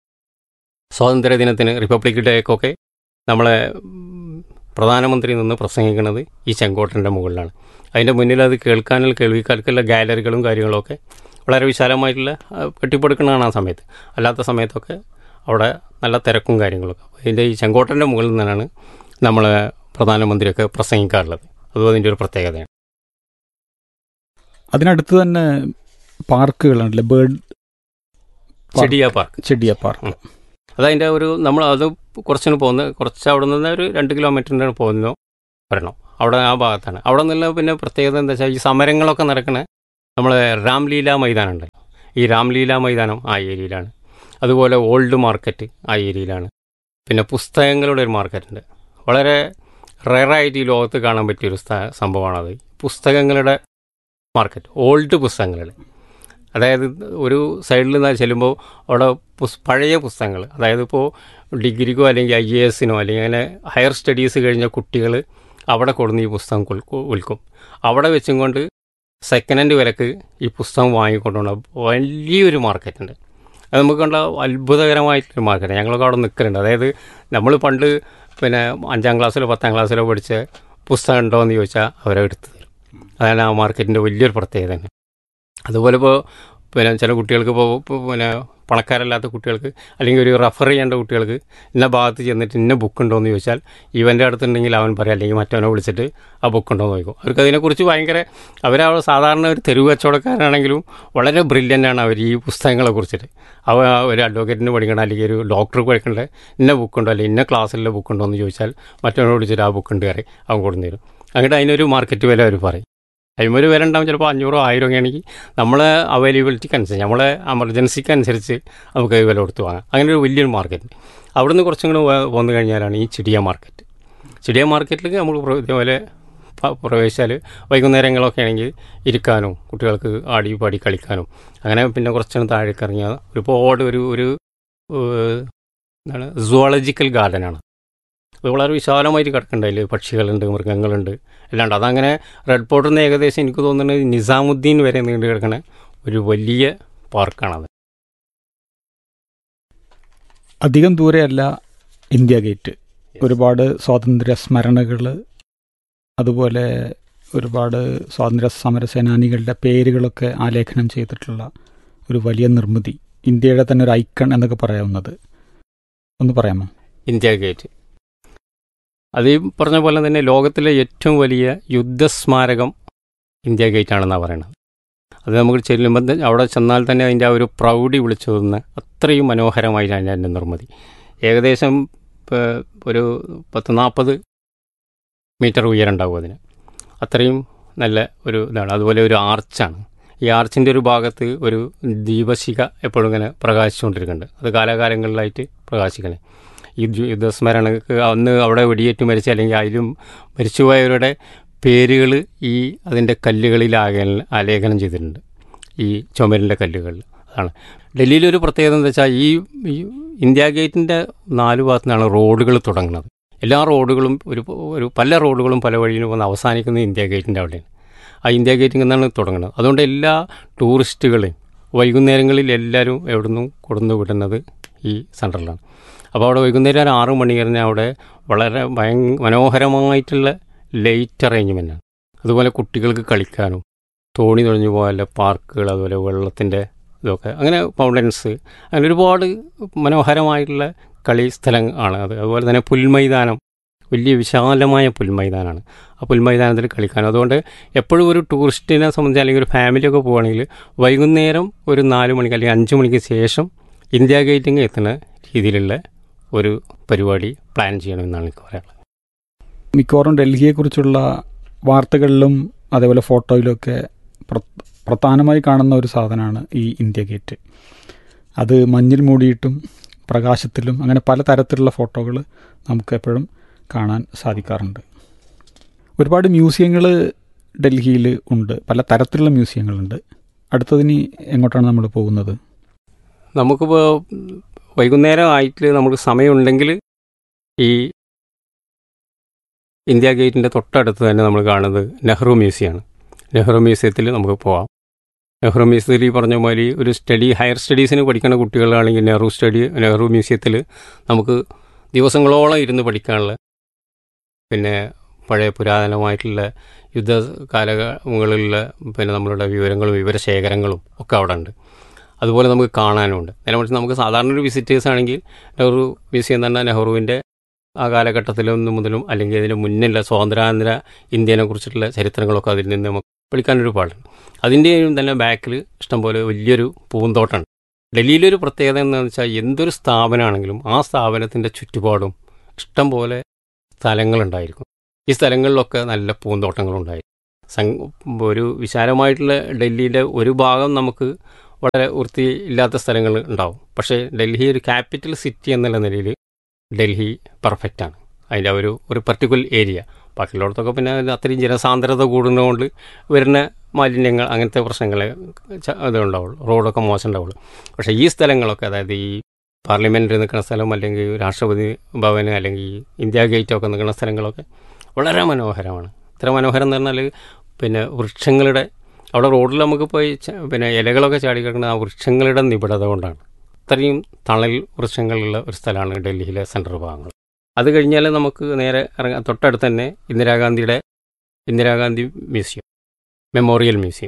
സ്വാതന്ത്ര്യ ദിനത്തിന് റിപ്പബ്ലിക് ഡേക്കൊക്കെ നമ്മളെ ഉം, പ്രധാനമന്ത്രി നിന്ന് പ്രസംഗിക്കുന്നത് ഈ ചെങ്കോട്ടൻ്റെ മുകളിലാണ് അതിൻ്റെ മുന്നിൽ അത് കേൾക്കാനുള്ള കേൾവിക്കാർക്കുള്ള ഗാലറികളും കാര്യങ്ങളൊക്കെ വളരെ വിശാലമായിട്ടുള്ള ആ, കെട്ടിപ്പടുക്കണതാണ് ആ സമയത്ത് അല്ലാത്ത സമയത്തൊക്കെ അവിടെ നല്ല തിരക്കും കാര്യങ്ങളൊക്കെ അതിൻ്റെ ഈ ചെങ്കോട്ടൻ്റെ മുകളിൽ നിന്നാണ് നമ്മളെ പ്രധാനമന്ത്രിയൊക്കെ പ്രസംഗിക്കാറുള്ളത് അതും അതിൻ്റെ ഒരു പ്രത്യേകതയാണ് അതിനടുത്ത് തന്നെ പാർക്കുകളുണ്ടല്ലേ ബേർഡ് ചെടിയ പാർക്ക് ചെടിയ പാർക്ക് അതതിൻ്റെ ഒരു നമ്മൾ അത് കുറച്ചിന് പോകുന്ന കുറച്ച് അവിടെ നിന്ന് ഒരു രണ്ട് കിലോമീറ്ററിൻ്റെ പോകുന്നു വരണം അവിടെ ആ ഭാഗത്താണ് അവിടെ നിന്നുള്ള പിന്നെ പ്രത്യേകത എന്താ വെച്ചാൽ ഈ സമരങ്ങളൊക്കെ നടക്കണ നമ്മളെ രാംലീല മൈതാനം ഉണ്ട് ഈ രാംലീല മൈതാനം ആ ഏരിയയിലാണ് അതുപോലെ ഓൾഡ് മാർക്കറ്റ് ആ ഏരിയയിലാണ് പിന്നെ പുസ്തകങ്ങളുടെ ഒരു മാർക്കറ്റ് ഉണ്ട് വളരെ റയറായിട്ട് ഈ ലോകത്ത് കാണാൻ പറ്റിയൊരു സ്ഥ- സംഭവമാണത് പുസ്തകങ്ങളുടെ മാർക്കറ്റ് ഓൾഡ് പുസ്തകങ്ങളുടെ അതായത് ഒരു സൈഡിൽ നിന്ന് ചെല്ലുമ്പോൾ അവിടെ പുസ് പഴയ പുസ്തകങ്ങൾ അതായത് ഇപ്പോൾ ഡിഗ്രിക്കോ അല്ലെങ്കിൽ ഐ എ എസിനോ അല്ലെങ്കിൽ അങ്ങനെ ഹയർ സ്റ്റഡീസ് കഴിഞ്ഞ കുട്ടികൾ അവിടെ കൊടുന്ന് ഈ പുസ്തകം കൊൽ- വിൽക്കും അവിടെ വെച്ചും കൊണ്ട് സെക്കൻഡ് ഹാൻഡ് വിലക്ക് ഈ പുസ്തകം വാങ്ങിക്കൊണ്ടുണ്ട് വലിയൊരു മാർക്കറ്റ് ഉണ്ട് അത് നമുക്ക് കണ്ട അത്ഭുതകരമായിട്ടൊരു മാർക്കറ്റ് ഞങ്ങളൊക്കെ അവിടെ നിൽക്കലുണ്ട് അതായത് നമ്മൾ പണ്ട് പിന്നെ അഞ്ചാം ക്ലാസ്സിലോ പത്താം ക്ലാസ്സിലോ പഠിച്ച പുസ്തകം ഉണ്ടോ എന്ന് ചോദിച്ചാൽ അവരെ എടുത്തു തരും അതാണ് ആ മാർക്കറ്റിൻ്റെ വലിയൊരു പ്രത്യേകത തന്നെ അതുപോലെ ഇപ്പോൾ പിന്നെ ചില കുട്ടികൾക്ക് ഇപ്പോൾ പിന്നെ പണക്കാരല്ലാത്ത കുട്ടികൾക്ക് അല്ലെങ്കിൽ ഒരു റെഫർ ചെയ്യേണ്ട കുട്ടികൾക്ക് ഇന്ന ഭാഗത്ത് ചെന്നിട്ട് ഇന്ന ബുക്ക് ഉണ്ടോ എന്ന് ചോദിച്ചാൽ ഇവൻ്റെ അടുത്തുണ്ടെങ്കിൽ അവൻ പറയും അല്ലെങ്കിൽ മറ്റവനെ വിളിച്ചിട്ട് ആ ബുക്ക് ഉണ്ടോ എന്ന് ചോദിക്കും അവർക്ക് അതിനെക്കുറിച്ച് ഭയങ്കര അവരാ സാധാരണ ഒരു തെരുവ് കച്ചവടക്കാരാണെങ്കിലും വളരെ ബ്രില്യൻ്റ് ആണ് അവർ ഈ പുസ്തകങ്ങളെ കുറിച്ചിട്ട് അവ ഒരു അഡ്വക്കേറ്റിന് പഠിക്കണം അല്ലെങ്കിൽ ഒരു ഡോക്ടർക്ക് പഠിക്കേണ്ട ഇന്ന ബുക്കുണ്ടോ അല്ലെങ്കിൽ ഇന്ന ക്ലാസ്സിലെ ബുക്കുണ്ടോ എന്ന് ചോദിച്ചാൽ മറ്റവനോട് വിളിച്ചിട്ട് ആ ബുക്ക് ഉണ്ട് കയറി അവൻ കൊടുന്നു തരും അങ്ങോട്ട് അതിനൊരു മാർക്കറ്റ് വില അവർ പറയും അതിമൊരു വില ഉണ്ടാവും ചിലപ്പോൾ അഞ്ഞൂറോ ആയിരം ഒക്കെ ആണെങ്കിൽ നമ്മളെ അവൈലബിലിറ്റിക്ക് അനുസരിച്ച് നമ്മളെ എമർജൻസിക്ക് അനുസരിച്ച് നമുക്ക് വില കൊടുത്ത് വാങ്ങാം അങ്ങനെ ഒരു വലിയൊരു മാർക്കറ്റ് അവിടെ നിന്ന് കുറച്ചും കൂടെ വ- വന്നു കഴിഞ്ഞാലാണ് ഈ ചിടിയ മാർക്കറ്റ് ചിടിയ മാർക്കറ്റിലേക്ക് നമ്മൾ പ്ര- ഇതേപോലെ പ- പ്രവേശിച്ചാൽ വൈകുന്നേരങ്ങളൊക്കെ ആണെങ്കിൽ ഇരിക്കാനും കുട്ടികൾക്ക് ആടി പാടി കളിക്കാനും അങ്ങനെ പിന്നെ കുറച്ചും താഴേക്ക് ഇറങ്ങിയാൽ ഒരുപാട് ഒരു ഒരു ഏഹ്, എന്താണ് സുവോളജിക്കൽ ഗാർഡനാണ് അത് വളരെ വിശാലമായിട്ട് കിടക്കുന്നുണ്ട് അതിൽ പക്ഷികളുണ്ട് മൃഗങ്ങളുണ്ട് അല്ലാണ്ട് അതങ്ങനെ റെഡ് പോർട്ടിൽ നിന്ന് ഏകദേശം എനിക്ക് തോന്നുന്നത് നിസാമുദ്ദീൻ വരെ നീണ്ടു കിടക്കുന്ന ഒരു വലിയ പാർക്കാണത് അധികം ദൂരെയല്ല ഇന്ത്യ ഗേറ്റ് ഒരുപാട് സ്വാതന്ത്ര്യ സ്മരണകൾ അതുപോലെ ഒരുപാട് സ്വാതന്ത്ര്യ സമര സേനാനികളുടെ പേരുകളൊക്കെ ആലേഖനം ചെയ്തിട്ടുള്ള ഒരു വലിയ നിർമ്മിതി ഇന്ത്യയുടെ തന്നെ ഒരു ഐക്കൺ എന്നൊക്കെ പറയാവുന്നത് ഒന്ന് പറയാമോ ഇന്ത്യ ഗേറ്റ് അത് ഈ പറഞ്ഞ പോലെ തന്നെ ലോകത്തിലെ ഏറ്റവും വലിയ യുദ്ധസ്മാരകം ഇന്ത്യ ഗേറ്റ് ആണെന്നാണ് പറയുന്നത് അത് നമുക്ക് ചെല്ലുമ്പോൾ തന്നെ അവിടെ ചെന്നാൽ തന്നെ അതിൻ്റെ ആ ഒരു പ്രൗഢി വിളിച്ചോതുന്ന അത്രയും മനോഹരമായിട്ടാണ് അതിൻ്റെ നിർമ്മിതി ഏകദേശം ഇപ്പം ഒരു പത്ത് നാൽപ്പത് മീറ്റർ ഉയരം ഉണ്ടാവും അതിന് അത്രയും നല്ല ഒരു ഇതാണ് അതുപോലെ ഒരു ആർച്ചാണ് ഈ ആർച്ചിൻ്റെ ഒരു ഭാഗത്ത് ഒരു ദീപശിഖ എപ്പോഴും ഇങ്ങനെ പ്രകാശിച്ചുകൊണ്ടിരിക്കുന്നുണ്ട് അത് കാലാകാലങ്ങളിലായിട്ട് പ്രകാശിക്കണേ ഈ യു- യുദ്ധസ്മരണക്ക് അന്ന് അവിടെ വെടിയേറ്റ് മരിച്ച അല്ലെങ്കിൽ അതിലും മരിച്ചുപോയവരുടെ പേരുകൾ ഈ അതിൻ്റെ കല്ലുകളിൽ ആകെ ആലേഖനം ചെയ്തിട്ടുണ്ട് ഈ ചുമരിൻ്റെ കല്ലുകളിൽ അതാണ് ഡൽഹിയിലൊരു പ്രത്യേകത എന്താ വെച്ചാൽ ഈ ഈ ഇന്ത്യ ഗേറ്റിൻ്റെ നാല് ഭാഗത്തു നിന്നാണ് റോഡുകൾ തുടങ്ങുന്നത് എല്ലാ റോഡുകളും ഒരു ഒരു പല റോഡുകളും പല വഴിയിലും വന്ന് അവസാനിക്കുന്നത് ഇന്ത്യ ഗേറ്റിൻ്റെ അവിടെയാണ് ആ ഇന്ത്യ ഗേറ്റിൽ നിന്നാണ് തുടങ്ങുന്നത് അതുകൊണ്ട് എല്ലാ ടൂറിസ്റ്റുകളെയും വൈകുന്നേരങ്ങളിൽ എല്ലാവരും എവിടുന്നും കൊടുന്നു വിടുന്നത് ഈ സെൻറ്ററിലാണ് അപ്പോൾ അവിടെ വൈകുന്നേരം ഒരു ആറു മണി കഴിഞ്ഞാൽ അവിടെ വളരെ ഭയ മനോഹരമായിട്ടുള്ള ലൈറ്റ് അറേഞ്ച്മെൻറ്റാണ് അതുപോലെ കുട്ടികൾക്ക് കളിക്കാനും തോണി തുഴഞ്ഞു പോകാനുള്ള പാർക്കുകൾ അതുപോലെ വെള്ളത്തിൻ്റെ ഇതൊക്കെ അങ്ങനെ ഫൗണ്ടൻസ് അങ്ങനെ ഒരുപാട് മനോഹരമായിട്ടുള്ള കളി സ്ഥലം ആണ് അത് അതുപോലെ തന്നെ പുൽമൈതാനം വലിയ വിശാലമായ പുൽമൈതാനമാണ് ആ പുൽമൈതാനത്തിൽ കളിക്കാനും അതുകൊണ്ട് എപ്പോഴും ഒരു ടൂറിസ്റ്റിനെ സംബന്ധിച്ച് അല്ലെങ്കിൽ ഒരു ഫാമിലിയൊക്കെ പോവുകയാണെങ്കിൽ വൈകുന്നേരം ഒരു നാല് മണിക്ക് അല്ലെങ്കിൽ അഞ്ച് മണിക്ക് ശേഷം ഇന്ത്യ ഗേറ്റിംഗ് എത്തുന്ന രീതിയിലുള്ള ഒരു പരിപാടി പ്ലാൻ ചെയ്യണമെന്നാണ് എനിക്ക് പറയാനുള്ളത് മിക്കവാറും ഡൽഹിയെക്കുറിച്ചുള്ള വാർത്തകളിലും അതേപോലെ ഫോട്ടോയിലൊക്കെ പ്ര- പ്രധാനമായി കാണുന്ന ഒരു സാധനമാണ് ഈ ഇന്ത്യ ഗേറ്റ് അത് മഞ്ഞിൽ മൂടിയിട്ടും പ്രകാശത്തിലും അങ്ങനെ പല തരത്തിലുള്ള ഫോട്ടോകൾ നമുക്ക് എപ്പോഴും കാണാൻ സാധിക്കാറുണ്ട് ഒരുപാട് മ്യൂസിയങ്ങൾ ഡൽഹിയിൽ ഉണ്ട് പല തരത്തിലുള്ള മ്യൂസിയങ്ങളുണ്ട് അടുത്തതിന് എങ്ങോട്ടാണ് നമ്മൾ പോകുന്നത് നമുക്കിപ്പോൾ വൈകുന്നേരം ആയിട്ട് നമുക്ക് സമയമുണ്ടെങ്കിൽ ഈ ഇന്ത്യ ഗേറ്റിൻ്റെ തൊട്ടടുത്ത് തന്നെ നമ്മൾ കാണുന്നത് നെഹ്റു മ്യൂസിയമാണ് നെഹ്റു മ്യൂസിയത്തിൽ നമുക്ക് പോവാം നെഹ്റു മ്യൂസിയത്തിൽ ഈ പറഞ്ഞ മാതിരി ഒരു സ്റ്റഡി ഹയർ സ്റ്റഡീസിന് പഠിക്കുന്ന കുട്ടികളാണെങ്കിൽ നെഹ്റു സ്റ്റഡി നെഹ്റു മ്യൂസിയത്തിൽ നമുക്ക് ദിവസങ്ങളോളം ഇരുന്ന് പഠിക്കാനുള്ള പിന്നെ പഴയ പുരാതനമായിട്ടുള്ള യുദ്ധ കാലങ്ങളിലുള്ള പിന്നെ നമ്മളുടെ വിവരങ്ങളും വിവരശേഖരങ്ങളും ഒക്കെ അവിടെ ഉണ്ട് അതുപോലെ നമുക്ക് കാണാനുമുണ്ട് നേരെ മറിച്ച് നമുക്ക് സാധാരണ ഒരു വിസിറ്റേഴ്സ് ആണെങ്കിൽ നെഹ്റു മ്യൂസിയം തന്നെ നെഹ്റുവിൻ്റെ ആ കാലഘട്ടത്തിലൊന്നും മുതലും അല്ലെങ്കിൽ അതിന് മുന്നിലുള്ള സ്വാതന്ത്ര്യാനന്തര ഇന്ത്യനെ കുറിച്ചിട്ടുള്ള ചരിത്രങ്ങളൊക്കെ അതിൽ നിന്ന് നമുക്ക് പഠിക്കാനൊരു പാടുണ്ട് അതിൻ്റെയും തന്നെ ബാക്കിൽ ഇഷ്ടംപോലെ വലിയൊരു പൂന്തോട്ടമുണ്ട് ഡൽഹിയിലൊരു പ്രത്യേകത എന്താണെന്ന് വെച്ചാൽ എന്തൊരു സ്ഥാപനമാണെങ്കിലും ആ സ്ഥാപനത്തിൻ്റെ ചുറ്റുപാടും ഇഷ്ടംപോലെ സ്ഥലങ്ങളുണ്ടായിരിക്കും ഈ സ്ഥലങ്ങളിലൊക്കെ നല്ല പൂന്തോട്ടങ്ങളുണ്ടായിരിക്കും സം ഒരു വിശാലമായിട്ടുള്ള ഡൽഹിയിലെ ഒരു ഭാഗം നമുക്ക് വളരെ വൃത്തി ഇല്ലാത്ത സ്ഥലങ്ങൾ ഉണ്ടാവും പക്ഷേ ഡൽഹി ഒരു ക്യാപിറ്റൽ സിറ്റി എന്നുള്ള നിലയിൽ ഡൽഹി പെർഫെക്റ്റ് ആണ് അതിൻ്റെ ഒരു ഒരു പർട്ടിക്കുലർ ഏരിയ ബാക്കിയുള്ളിടത്തൊക്കെ പിന്നെ അതിന് അത്രയും ജനസാന്ദ്രത കൂടുന്നതുകൊണ്ട് വരുന്ന മാലിന്യങ്ങൾ അങ്ങനത്തെ പ്രശ്നങ്ങൾ ച- ഇത് ഉണ്ടാവുള്ളൂ റോഡൊക്കെ മോശം ഉണ്ടാവുള്ളൂ പക്ഷേ ഈ സ്ഥലങ്ങളൊക്കെ അതായത് ഈ പാർലമെൻറ്റ് നിൽക്കുന്ന സ്ഥലം അല്ലെങ്കിൽ രാഷ്ട്രപതി ഭവന് അല്ലെങ്കിൽ ഇന്ത്യ ഗേറ്റ് ഒക്കെ നിൽക്കുന്ന സ്ഥലങ്ങളൊക്കെ വളരെ മനോഹരമാണ് ഇത്ര മനോഹരം എന്ന് പറഞ്ഞാൽ പിന്നെ വൃക്ഷങ്ങളുടെ അവിടെ റോഡിൽ നമുക്ക് പോയി ച- പിന്നെ ഇലകളൊക്കെ ചാടി കിടക്കുന്ന ആ വൃക്ഷങ്ങളുടെ നിബിഡത കൊണ്ടാണ് ഇത്രയും തണൽ വൃക്ഷങ്ങളുള്ള ഒരു സ്ഥലമാണ് ഡൽഹിയിലെ സെൻട്രൽ ഭാഗങ്ങൾ അത് കഴിഞ്ഞാൽ നമുക്ക് നേരെ ഇറങ്ങാൻ തൊട്ടടുത്ത് തന്നെ ഇന്ദിരാഗാന്ധിയുടെ Indira Gandhi museum memorial museum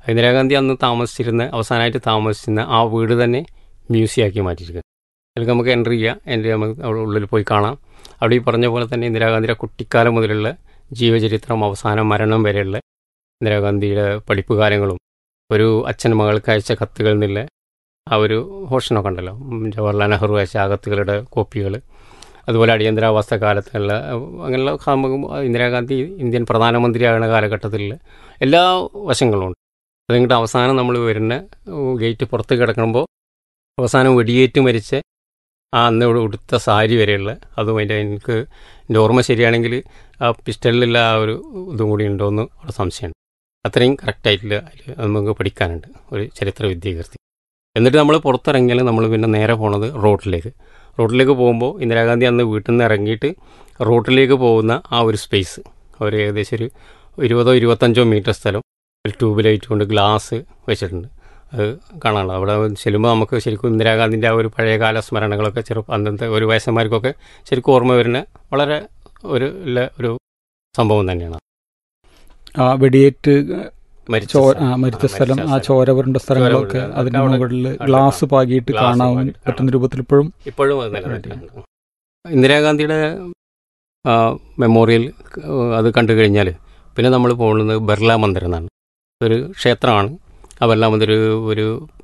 Indira Gandhi അന്ന് താമസിച്ചിരുന്ന അവസാനമായിട്ട് താമസിച്ചിരുന്ന ആ വീട് തന്നെ മ്യൂസിയം ആക്കി മാറ്റിയിരിക്കുന്നത് അതിലേക്ക് നമുക്ക് എൻട്രി ചെയ്യാം എൻ്റെ നമുക്ക് അവിടെ ഉള്ളിൽ പോയി കാണാം അവിടെ ഈ പറഞ്ഞ പോലെ തന്നെ ഇന്ദിരാഗാന്ധിയുടെ കുട്ടിക്കാലം മുതലുള്ള ജീവചരിത്രം അവസാനം മരണം വരെയുള്ള ഇന്ദിരാഗാന്ധിയുടെ പഠിപ്പ് കാര്യങ്ങളും ഒരു അച്ഛൻ മകൾക്ക് അയച്ച കത്തുകളിൽ നിന്നുള്ള ആ ഒരു പോർഷനൊക്കെ ഉണ്ടല്ലോ ഉം, ജവഹർലാൽ നെഹ്റു അയച്ച ആ കത്തുകളുടെ കോപ്പികൾ അതുപോലെ അടിയന്തരാവസ്ഥ കാലത്തുള്ള അങ്ങനെയുള്ള കാമ- ഇന്ദിരാഗാന്ധി ഇന്ത്യൻ പ്രധാനമന്ത്രിയാകുന്ന കാലഘട്ടത്തിലുള്ള എല്ലാ വശങ്ങളും ഉണ്ട് അതിങ്ങോട്ട് അവസാനം നമ്മൾ വരുന്ന ഉം, ഗേറ്റ് പുറത്ത് കിടക്കുമ്പോൾ അവസാനം വെടിയേറ്റ് മരിച്ച ആ അന്ന് ഇവിടെ ഉടുത്ത സാരി വരെയുള്ള അതും അതിൻ്റെ എനിക്ക് എൻ്റെ ഓർമ്മ ശരിയാണെങ്കിൽ ആ പിസ്റ്റലിലുള്ള ആ ഒരു ഇതും കൂടി ഉണ്ടോ എന്ന് അവിടെ സംശയമുണ്ട് അത്രയും കറക്റ്റായിട്ടില്ല അതിൽ നമുക്ക് പഠിക്കാനുണ്ട് ഒരു ചരിത്ര വിദ്യാകൃതി എന്നിട്ട് നമ്മൾ പുറത്തിറങ്ങിയാൽ നമ്മൾ പിന്നെ നേരെ പോണത് റോഡിലേക്ക് റോഡിലേക്ക് പോകുമ്പോൾ ഇന്ദിരാഗാന്ധി അന്ന് വീട്ടിൽ നിന്ന് ഇറങ്ങിയിട്ട് റോഡിലേക്ക് പോകുന്ന ആ ഒരു സ്പേസ് ഒരു ഏകദേശം ഒരു ഇരുപതോ ഇരുപത്തഞ്ചോ മീറ്റർ സ്ഥലം ഒരു ട്യൂബ് ലൈറ്റ് കൊണ്ട് ഗ്ലാസ് വെച്ചിട്ടുണ്ട് അത് കാണാനുള്ളത് അവിടെ ചെല്ലുമ്പോൾ നമുക്ക് ശരിക്കും ഇന്ദിരാഗാന്ധിൻ്റെ ആ ഒരു പഴയകാല സ്മരണകളൊക്കെ ചെറുപ്പം അന്നത്തെ ഒരു വയസ്സന്മാർക്കൊക്കെ ശരിക്കും ഓർമ്മ വരുന്ന വളരെ ഒരു ഉള്ള ഒരു സംഭവം തന്നെയാണ് ആ വെടിയേറ്റ് മരിച്ച ചോ സ്ഥലം. ആ, മരിച്ച ആ, സ്ഥലം ആ സ്ഥലം. ചോര പുരണ്ട സ്ഥലങ്ങളൊക്കെ ചോര പുരണ്ട. അതിന്റെ അവിടെ മുകളിൽ അവിടെ ഗ്ലാസ് പാകിയിട്ട് ഗ്ലാസ് കാണാൻ പാകിയിട്ട് പറ്റുന്ന രൂപത്തിൽ ഇപ്പോഴും ഇപ്പോഴും അത് നിലനിൽക്കുന്നുണ്ട് ഇന്ദിരാഗാന്ധിയുടെ ആ, മെമ്മോറിയൽ ആ, അത് കണ്ടു കഴിഞ്ഞാൽ പിന്നെ നമ്മൾ പോകുന്നത് ബിർള മന്ദിർ എന്നാണ് ഒരു ക്ഷേത്രമാണ് ആ ബിർള മന്ദിർ ഒരു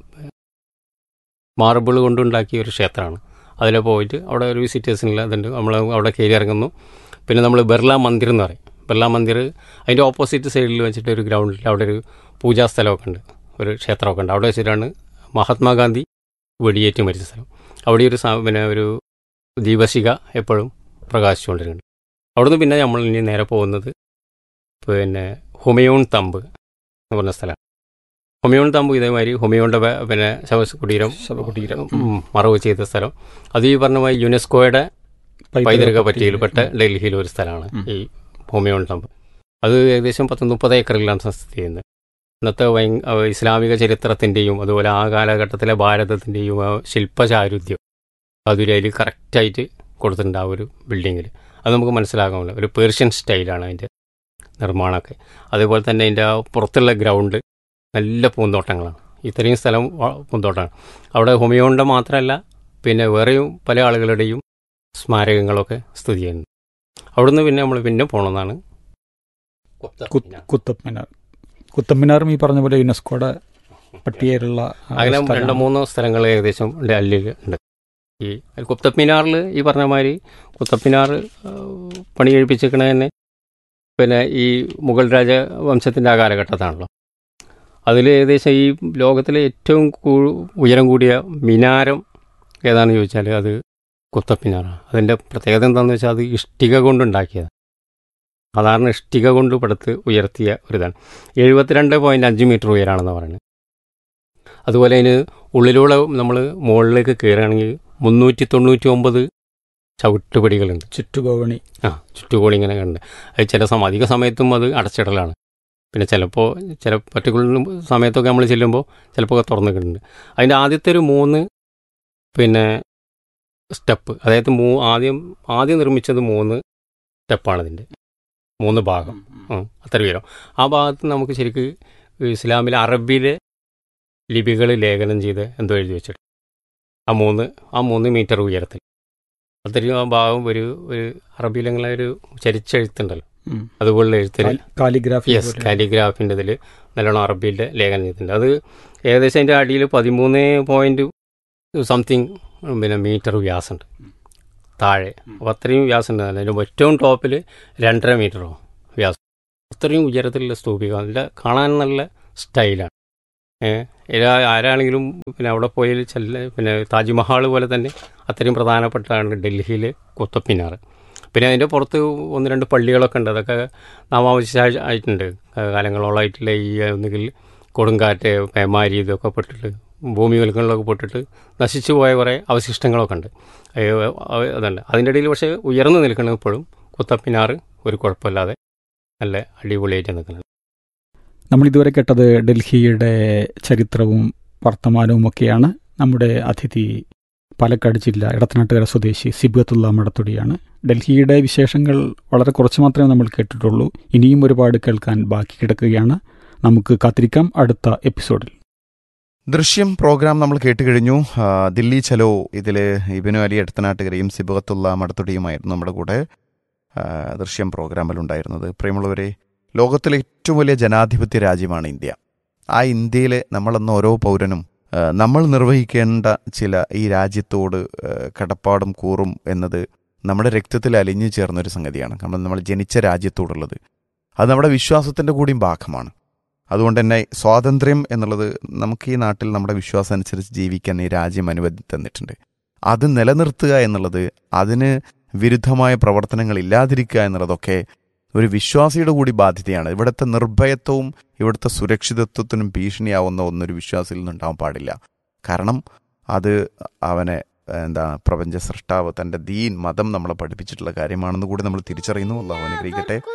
മാർബിൾ കൊണ്ടുണ്ടാക്കിയ ഒരു ക്ഷേത്രമാണ് അതിൽ പോയിട്ട് അവിടെ ഒരു വിസിറ്റേഴ്സിനുള്ള ഇതുണ്ട് നമ്മൾ അവിടെ കയറി ഇറങ്ങുന്നു പിന്നെ നമ്മൾ ബിർള മന്ദിർ എന്ന് പറയും ബിർള മന്ദിർ അതിൻ്റെ ഓപ്പോസിറ്റ് സൈഡിൽ വെച്ചിട്ട് ഒരു ഗ്രൗണ്ടിൽ അവിടെ ഒരു പൂജാ സ്ഥലമൊക്കെ ഉണ്ട് ഒരു ക്ഷേത്രമൊക്കെ ഉണ്ട് അവിടെ വെച്ചിട്ടാണ് മഹാത്മാഗാന്ധി വെടിയേറ്റ് മരിച്ച സ്ഥലം അവിടെ ഒരു സ- പിന്നെ ഒരു ദീപശിക എപ്പോഴും പ്രകാശിച്ചുകൊണ്ടിരുന്നുണ്ട് അവിടുന്ന് പിന്നെ നമ്മൾ ഇനി നേരെ പോകുന്നത് പിന്നെ ഹുമയൂൺ തമ്പ് എന്ന് പറഞ്ഞ സ്ഥലമാണ് ഹുമയൂൺ തമ്പ് ഇതേമാതിരി ഹുമയൂണിൻ്റെ വേ- പിന്നെ ശവകുടീരം ശവകുടീരം. ഉം, മറവ് ചെയ്ത സ്ഥലം അത് ഈ പറഞ്ഞ മാതിരി യുനെസ്കോയുടെ പൈതൃക പട്ടികയിൽപ്പെട്ട ഡൽഹിയിലെ ഒരു സ്ഥലമാണ് ഉം. ഈ ഹോമിയോൺ തമ്പ് അത് ഏകദേശം പത്ത് മുപ്പത് ഏക്കറിലാണ് സ്ഥിതി ചെയ്യുന്നത് ഇന്നത്തെ വൈ അഹ് ഇസ്ലാമിക ചരിത്രത്തിൻ്റെയും അതുപോലെ ആ കാലഘട്ടത്തിലെ ഭാരതത്തിൻ്റെയും ആ ശില്പചാരുദ്യം അതൊരു അതിൽ കറക്റ്റായിട്ട് കൊടുത്തിട്ടുണ്ട് ആ ഒരു ബിൽഡിങ്ങിൽ അത് നമുക്ക് മനസ്സിലാക്കാമല്ലോ ഒരു പേർഷ്യൻ സ്റ്റൈലാണ് അതിൻ്റെ നിർമ്മാണമൊക്കെ അതുപോലെ തന്നെ അതിൻ്റെ ആ പുറത്തുള്ള ഗ്രൗണ്ട് നല്ല പൂന്തോട്ടങ്ങളാണ് ഇത്രയും സ്ഥലം വ- പൂന്തോട്ടമാണ് അവിടെ ഹോമിയോണിൻ്റെ മാത്രമല്ല പിന്നെ വേറെയും പല ആളുകളുടെയും സ്മാരകങ്ങളൊക്കെ സ്ഥിതി ചെയ്യുന്നു അവിടുന്ന് പിന്നെ നമ്മൾ പിന്നെ പോകണമെന്നാണ് കുത്തബ് മിനാർ കുത്തബ് മിനാറും ഈ പറഞ്ഞ പോലെ യുനെസ്കോയുടെ പട്ടികയിലുള്ള ആ, അങ്ങനെ സ്ഥലമാണ്. രണ്ടോ മൂന്നോ സ്ഥലങ്ങൾ ഏകദേശം ഡൽഹിയിൽ ഉണ്ട് ഈ കുത്തബ് മിനാറിൽ ഈ പറഞ്ഞ മാതിരി കുത്തബ് മിനാർ ആ, പണി കഴിപ്പിച്ചിരിക്കണ തന്നെ പിന്നെ ഈ മുഗൾ രാജവംശത്തിൻ്റെ ആ കാലഘട്ടത്താണല്ലോ അതിൽ ഏകദേശം ഈ ലോകത്തിലെ ഏറ്റവും കൂ- ഉയരം കൂടിയ മിനാരം ഏതാണെന്ന് ചോദിച്ചാൽ അത് കുത്തബ് മിനാറാണ് അതിൻ്റെ പ്രത്യേകത എന്താണെന്ന് വെച്ചാൽ അത് ഇഷ്ടിക കൊണ്ടുണ്ടാക്കിയത് സാധാരണ ഇഷ്ടിക കൊണ്ട് പടുത്ത് ഉയർത്തിയ ഒരിതാണ് എഴുപത്തിരണ്ട് പോയിൻറ്റ് അഞ്ച് മീറ്റർ ഉയരാണെന്ന് പറയുന്നത് അതുപോലെ അതിന് ഉള്ളിലൂടെ നമ്മൾ മുകളിലേക്ക് കയറുകയാണെങ്കിൽ മുന്നൂറ്റി തൊണ്ണൂറ്റി ഒമ്പത് ചവിട്ടുപടികളുണ്ട് ചുറ്റുകോവണി ആ ചുറ്റുകോടി ഇങ്ങനെ ഉണ്ട് അത് ചില സമയം അധിക സമയത്തും അത് അടച്ചിടലാണ് പിന്നെ ചിലപ്പോൾ ചില പർട്ടിക്കുലർ സമയത്തൊക്കെ നമ്മൾ ചെല്ലുമ്പോൾ ചിലപ്പോൾ തുറന്നിട്ടുണ്ട് അതിൻ്റെ ആദ്യത്തെ ഒരു മൂന്ന് പിന്നെ സ്റ്റെപ്പ് അതായത് മൂ ആദ്യം ആദ്യം നിർമ്മിച്ചത് മൂന്ന് സ്റ്റെപ്പാണ് ഇതിൻ്റെ മൂന്ന് ഭാഗം ഉം, അത്ര ഉയരം ആ ഭാഗത്ത് നമുക്ക് ശരിക്ക് ഇസ്ലാമിലെ അറബിയിലെ ലിപികൾ ലേഖനം ചെയ്ത് എന്തോ എഴുതി വെച്ചിട്ട് ആ മൂന്ന് ആ മൂന്ന് മീറ്റർ ഉയരത്തിൽ അത്രയും ആ ഭാഗം ഒരു ഒരു അറബിയിലങ്ങനെ ഒരു ചരിച്ചെഴുത്തുണ്ടല്ലോ ഉം. അതുപോലുള്ള എഴുത്തിൽ കാലി- കാലിഗ്രാഫി യെസ് പോലെ. കാലിഗ്രാഫിൻ്റെ ഇതിൽ നല്ലോണം അറബിയിലെ ലേഖനം ചെയ്തിട്ടുണ്ട് അത് ഏകദേശം അതിൻ്റെ അടിയിൽ പതിമൂന്ന് പോയിൻറ്റ് സംതിങ് പിന്നെ മീറ്റർ വ്യാസമുണ്ട് താഴെ അപ്പോൾ അത്രയും വ്യാസം ഉണ്ട് അതിൻ്റെ ഏറ്റവും ടോപ്പിൽ രണ്ടര മീറ്ററോ വ്യാസം അത്രയും ഉയരത്തിലുള്ള സ്തൂപിക നല്ല കാണാൻ നല്ല സ്റ്റൈലാണ് ഏഹ് ആരാണെങ്കിലും പിന്നെ അവിടെ പോയാൽ ചെല്ല പിന്നെ താജ്മഹാൾ പോലെ തന്നെ അത്രയും പ്രധാനപ്പെട്ടതാണ് ഡൽഹിയിലെ കുത്തബ് മിനാർ പിന്നെ അതിൻ്റെ പുറത്ത് ഒന്ന് രണ്ട് പള്ളികളൊക്കെ ഉണ്ട് അതൊക്കെ നാമാവശേഷ ആയിട്ടുണ്ട് കാലങ്ങളോളമായിട്ടുള്ള ഈ ഒന്നുകിൽ കൊടുങ്കാറ്റ് പേമാരി ഇതൊക്കെ പെട്ടിട്ട് ഭൂമി കുലുക്കങ്ങളിലൊക്കെ പെട്ടിട്ട് നശിച്ചു പോയ കുറേ അവശിഷ്ടങ്ങളൊക്കെ ഉണ്ട് അയ്യോ, അവ- അതല്ല അതിൻ്റെ ഇടയിൽ പക്ഷേ ഉയർന്നു നിൽക്കുന്നത് ഇപ്പോഴും കുത്തപ്പിനാർ ഒരു കുഴപ്പമില്ലാതെ നല്ല അടിപൊളിയായിട്ട് നിൽക്കുന്നുണ്ട് നമ്മൾ ഇതുവരെ കേട്ടത് ഡൽഹിയുടെ ചരിത്രവും വർത്തമാനവും ഒക്കെയാണ് നമ്മുടെ അതിഥി പാലക്കാട് ജില്ല ഇടത്തനാട്ടുകര സ്വദേശി സിബത്തുള്ള മടത്തുടിയാണ് ഡൽഹിയുടെ വിശേഷങ്ങൾ വളരെ കുറച്ച് മാത്രമേ നമ്മൾ കേട്ടിട്ടുള്ളൂ ഇനിയും ഒരുപാട് കേൾക്കാൻ ബാക്കി കിടക്കുകയാണ് നമുക്ക് കാത്തിരിക്കാം അടുത്ത എപ്പിസോഡിൽ ദൃശ്യം പ്രോഗ്രാം നമ്മൾ കേട്ട് കഴിഞ്ഞു ആ, ദില്ലി ചലോ ഇതിൽ ഇബിനു അലി എടത്തനാട്ടുകരയും സിബകത്തുള്ള മടത്തുടിയുമായിരുന്നു നമ്മുടെ കൂടെ ആ, ദൃശ്യം പ്രോഗ്രാമിലുണ്ടായിരുന്നത് പ്രിയമുള്ളവരെ ലോകത്തിലെ ഏറ്റവും വലിയ ജനാധിപത്യ രാജ്യമാണ് ഇന്ത്യ ആ ഇന്ത്യയിൽ നമ്മളെന്ന ഓരോ പൗരനും ആ, നമ്മൾ നിർവഹിക്കേണ്ട ചില ഈ രാജ്യത്തോട് ആ, കടപ്പാടും കൂറും എന്നത് നമ്മുടെ രക്തത്തിൽ അലിഞ്ഞു ചേർന്നൊരു സംഗതിയാണ് നമ്മൾ നമ്മൾ ജനിച്ച രാജ്യത്തോടുള്ളത് അത് നമ്മുടെ വിശ്വാസത്തിൻ്റെ കൂടിയും ഭാഗമാണ് അതുകൊണ്ട് തന്നെ സ്വാതന്ത്ര്യം എന്നുള്ളത് നമുക്ക് ഈ നാട്ടിൽ നമ്മുടെ വിശ്വാസം അനുസരിച്ച് ജീവിക്കാൻ ഈ രാജ്യം അനുവദി തന്നിട്ടുണ്ട് അത് നിലനിർത്തുക എന്നുള്ളത് അതിന് വിരുദ്ധമായ പ്രവർത്തനങ്ങൾ ഇല്ലാതിരിക്കുക എന്നുള്ളതൊക്കെ ഒരു വിശ്വാസിയുടെ കൂടി ബാധ്യതയാണ് ഇവിടുത്തെ നിർഭയത്വവും ഇവിടുത്തെ സുരക്ഷിതത്വത്തിനും ഭീഷണിയാവുന്ന ഒന്നൊരു വിശ്വാസിയിൽ നിന്നുണ്ടാവാൻ പാടില്ല കാരണം അത് അവനെ എന്താ പ്രപഞ്ച സൃഷ്ടാവ് തൻ്റെ ദീൻ മതം നമ്മളെ പഠിപ്പിച്ചിട്ടുള്ള കാര്യമാണെന്ന് കൂടി നമ്മൾ തിരിച്ചറിയുന്നു അള്ളാഹു അനുഗ്രഹിക്കട്ടെ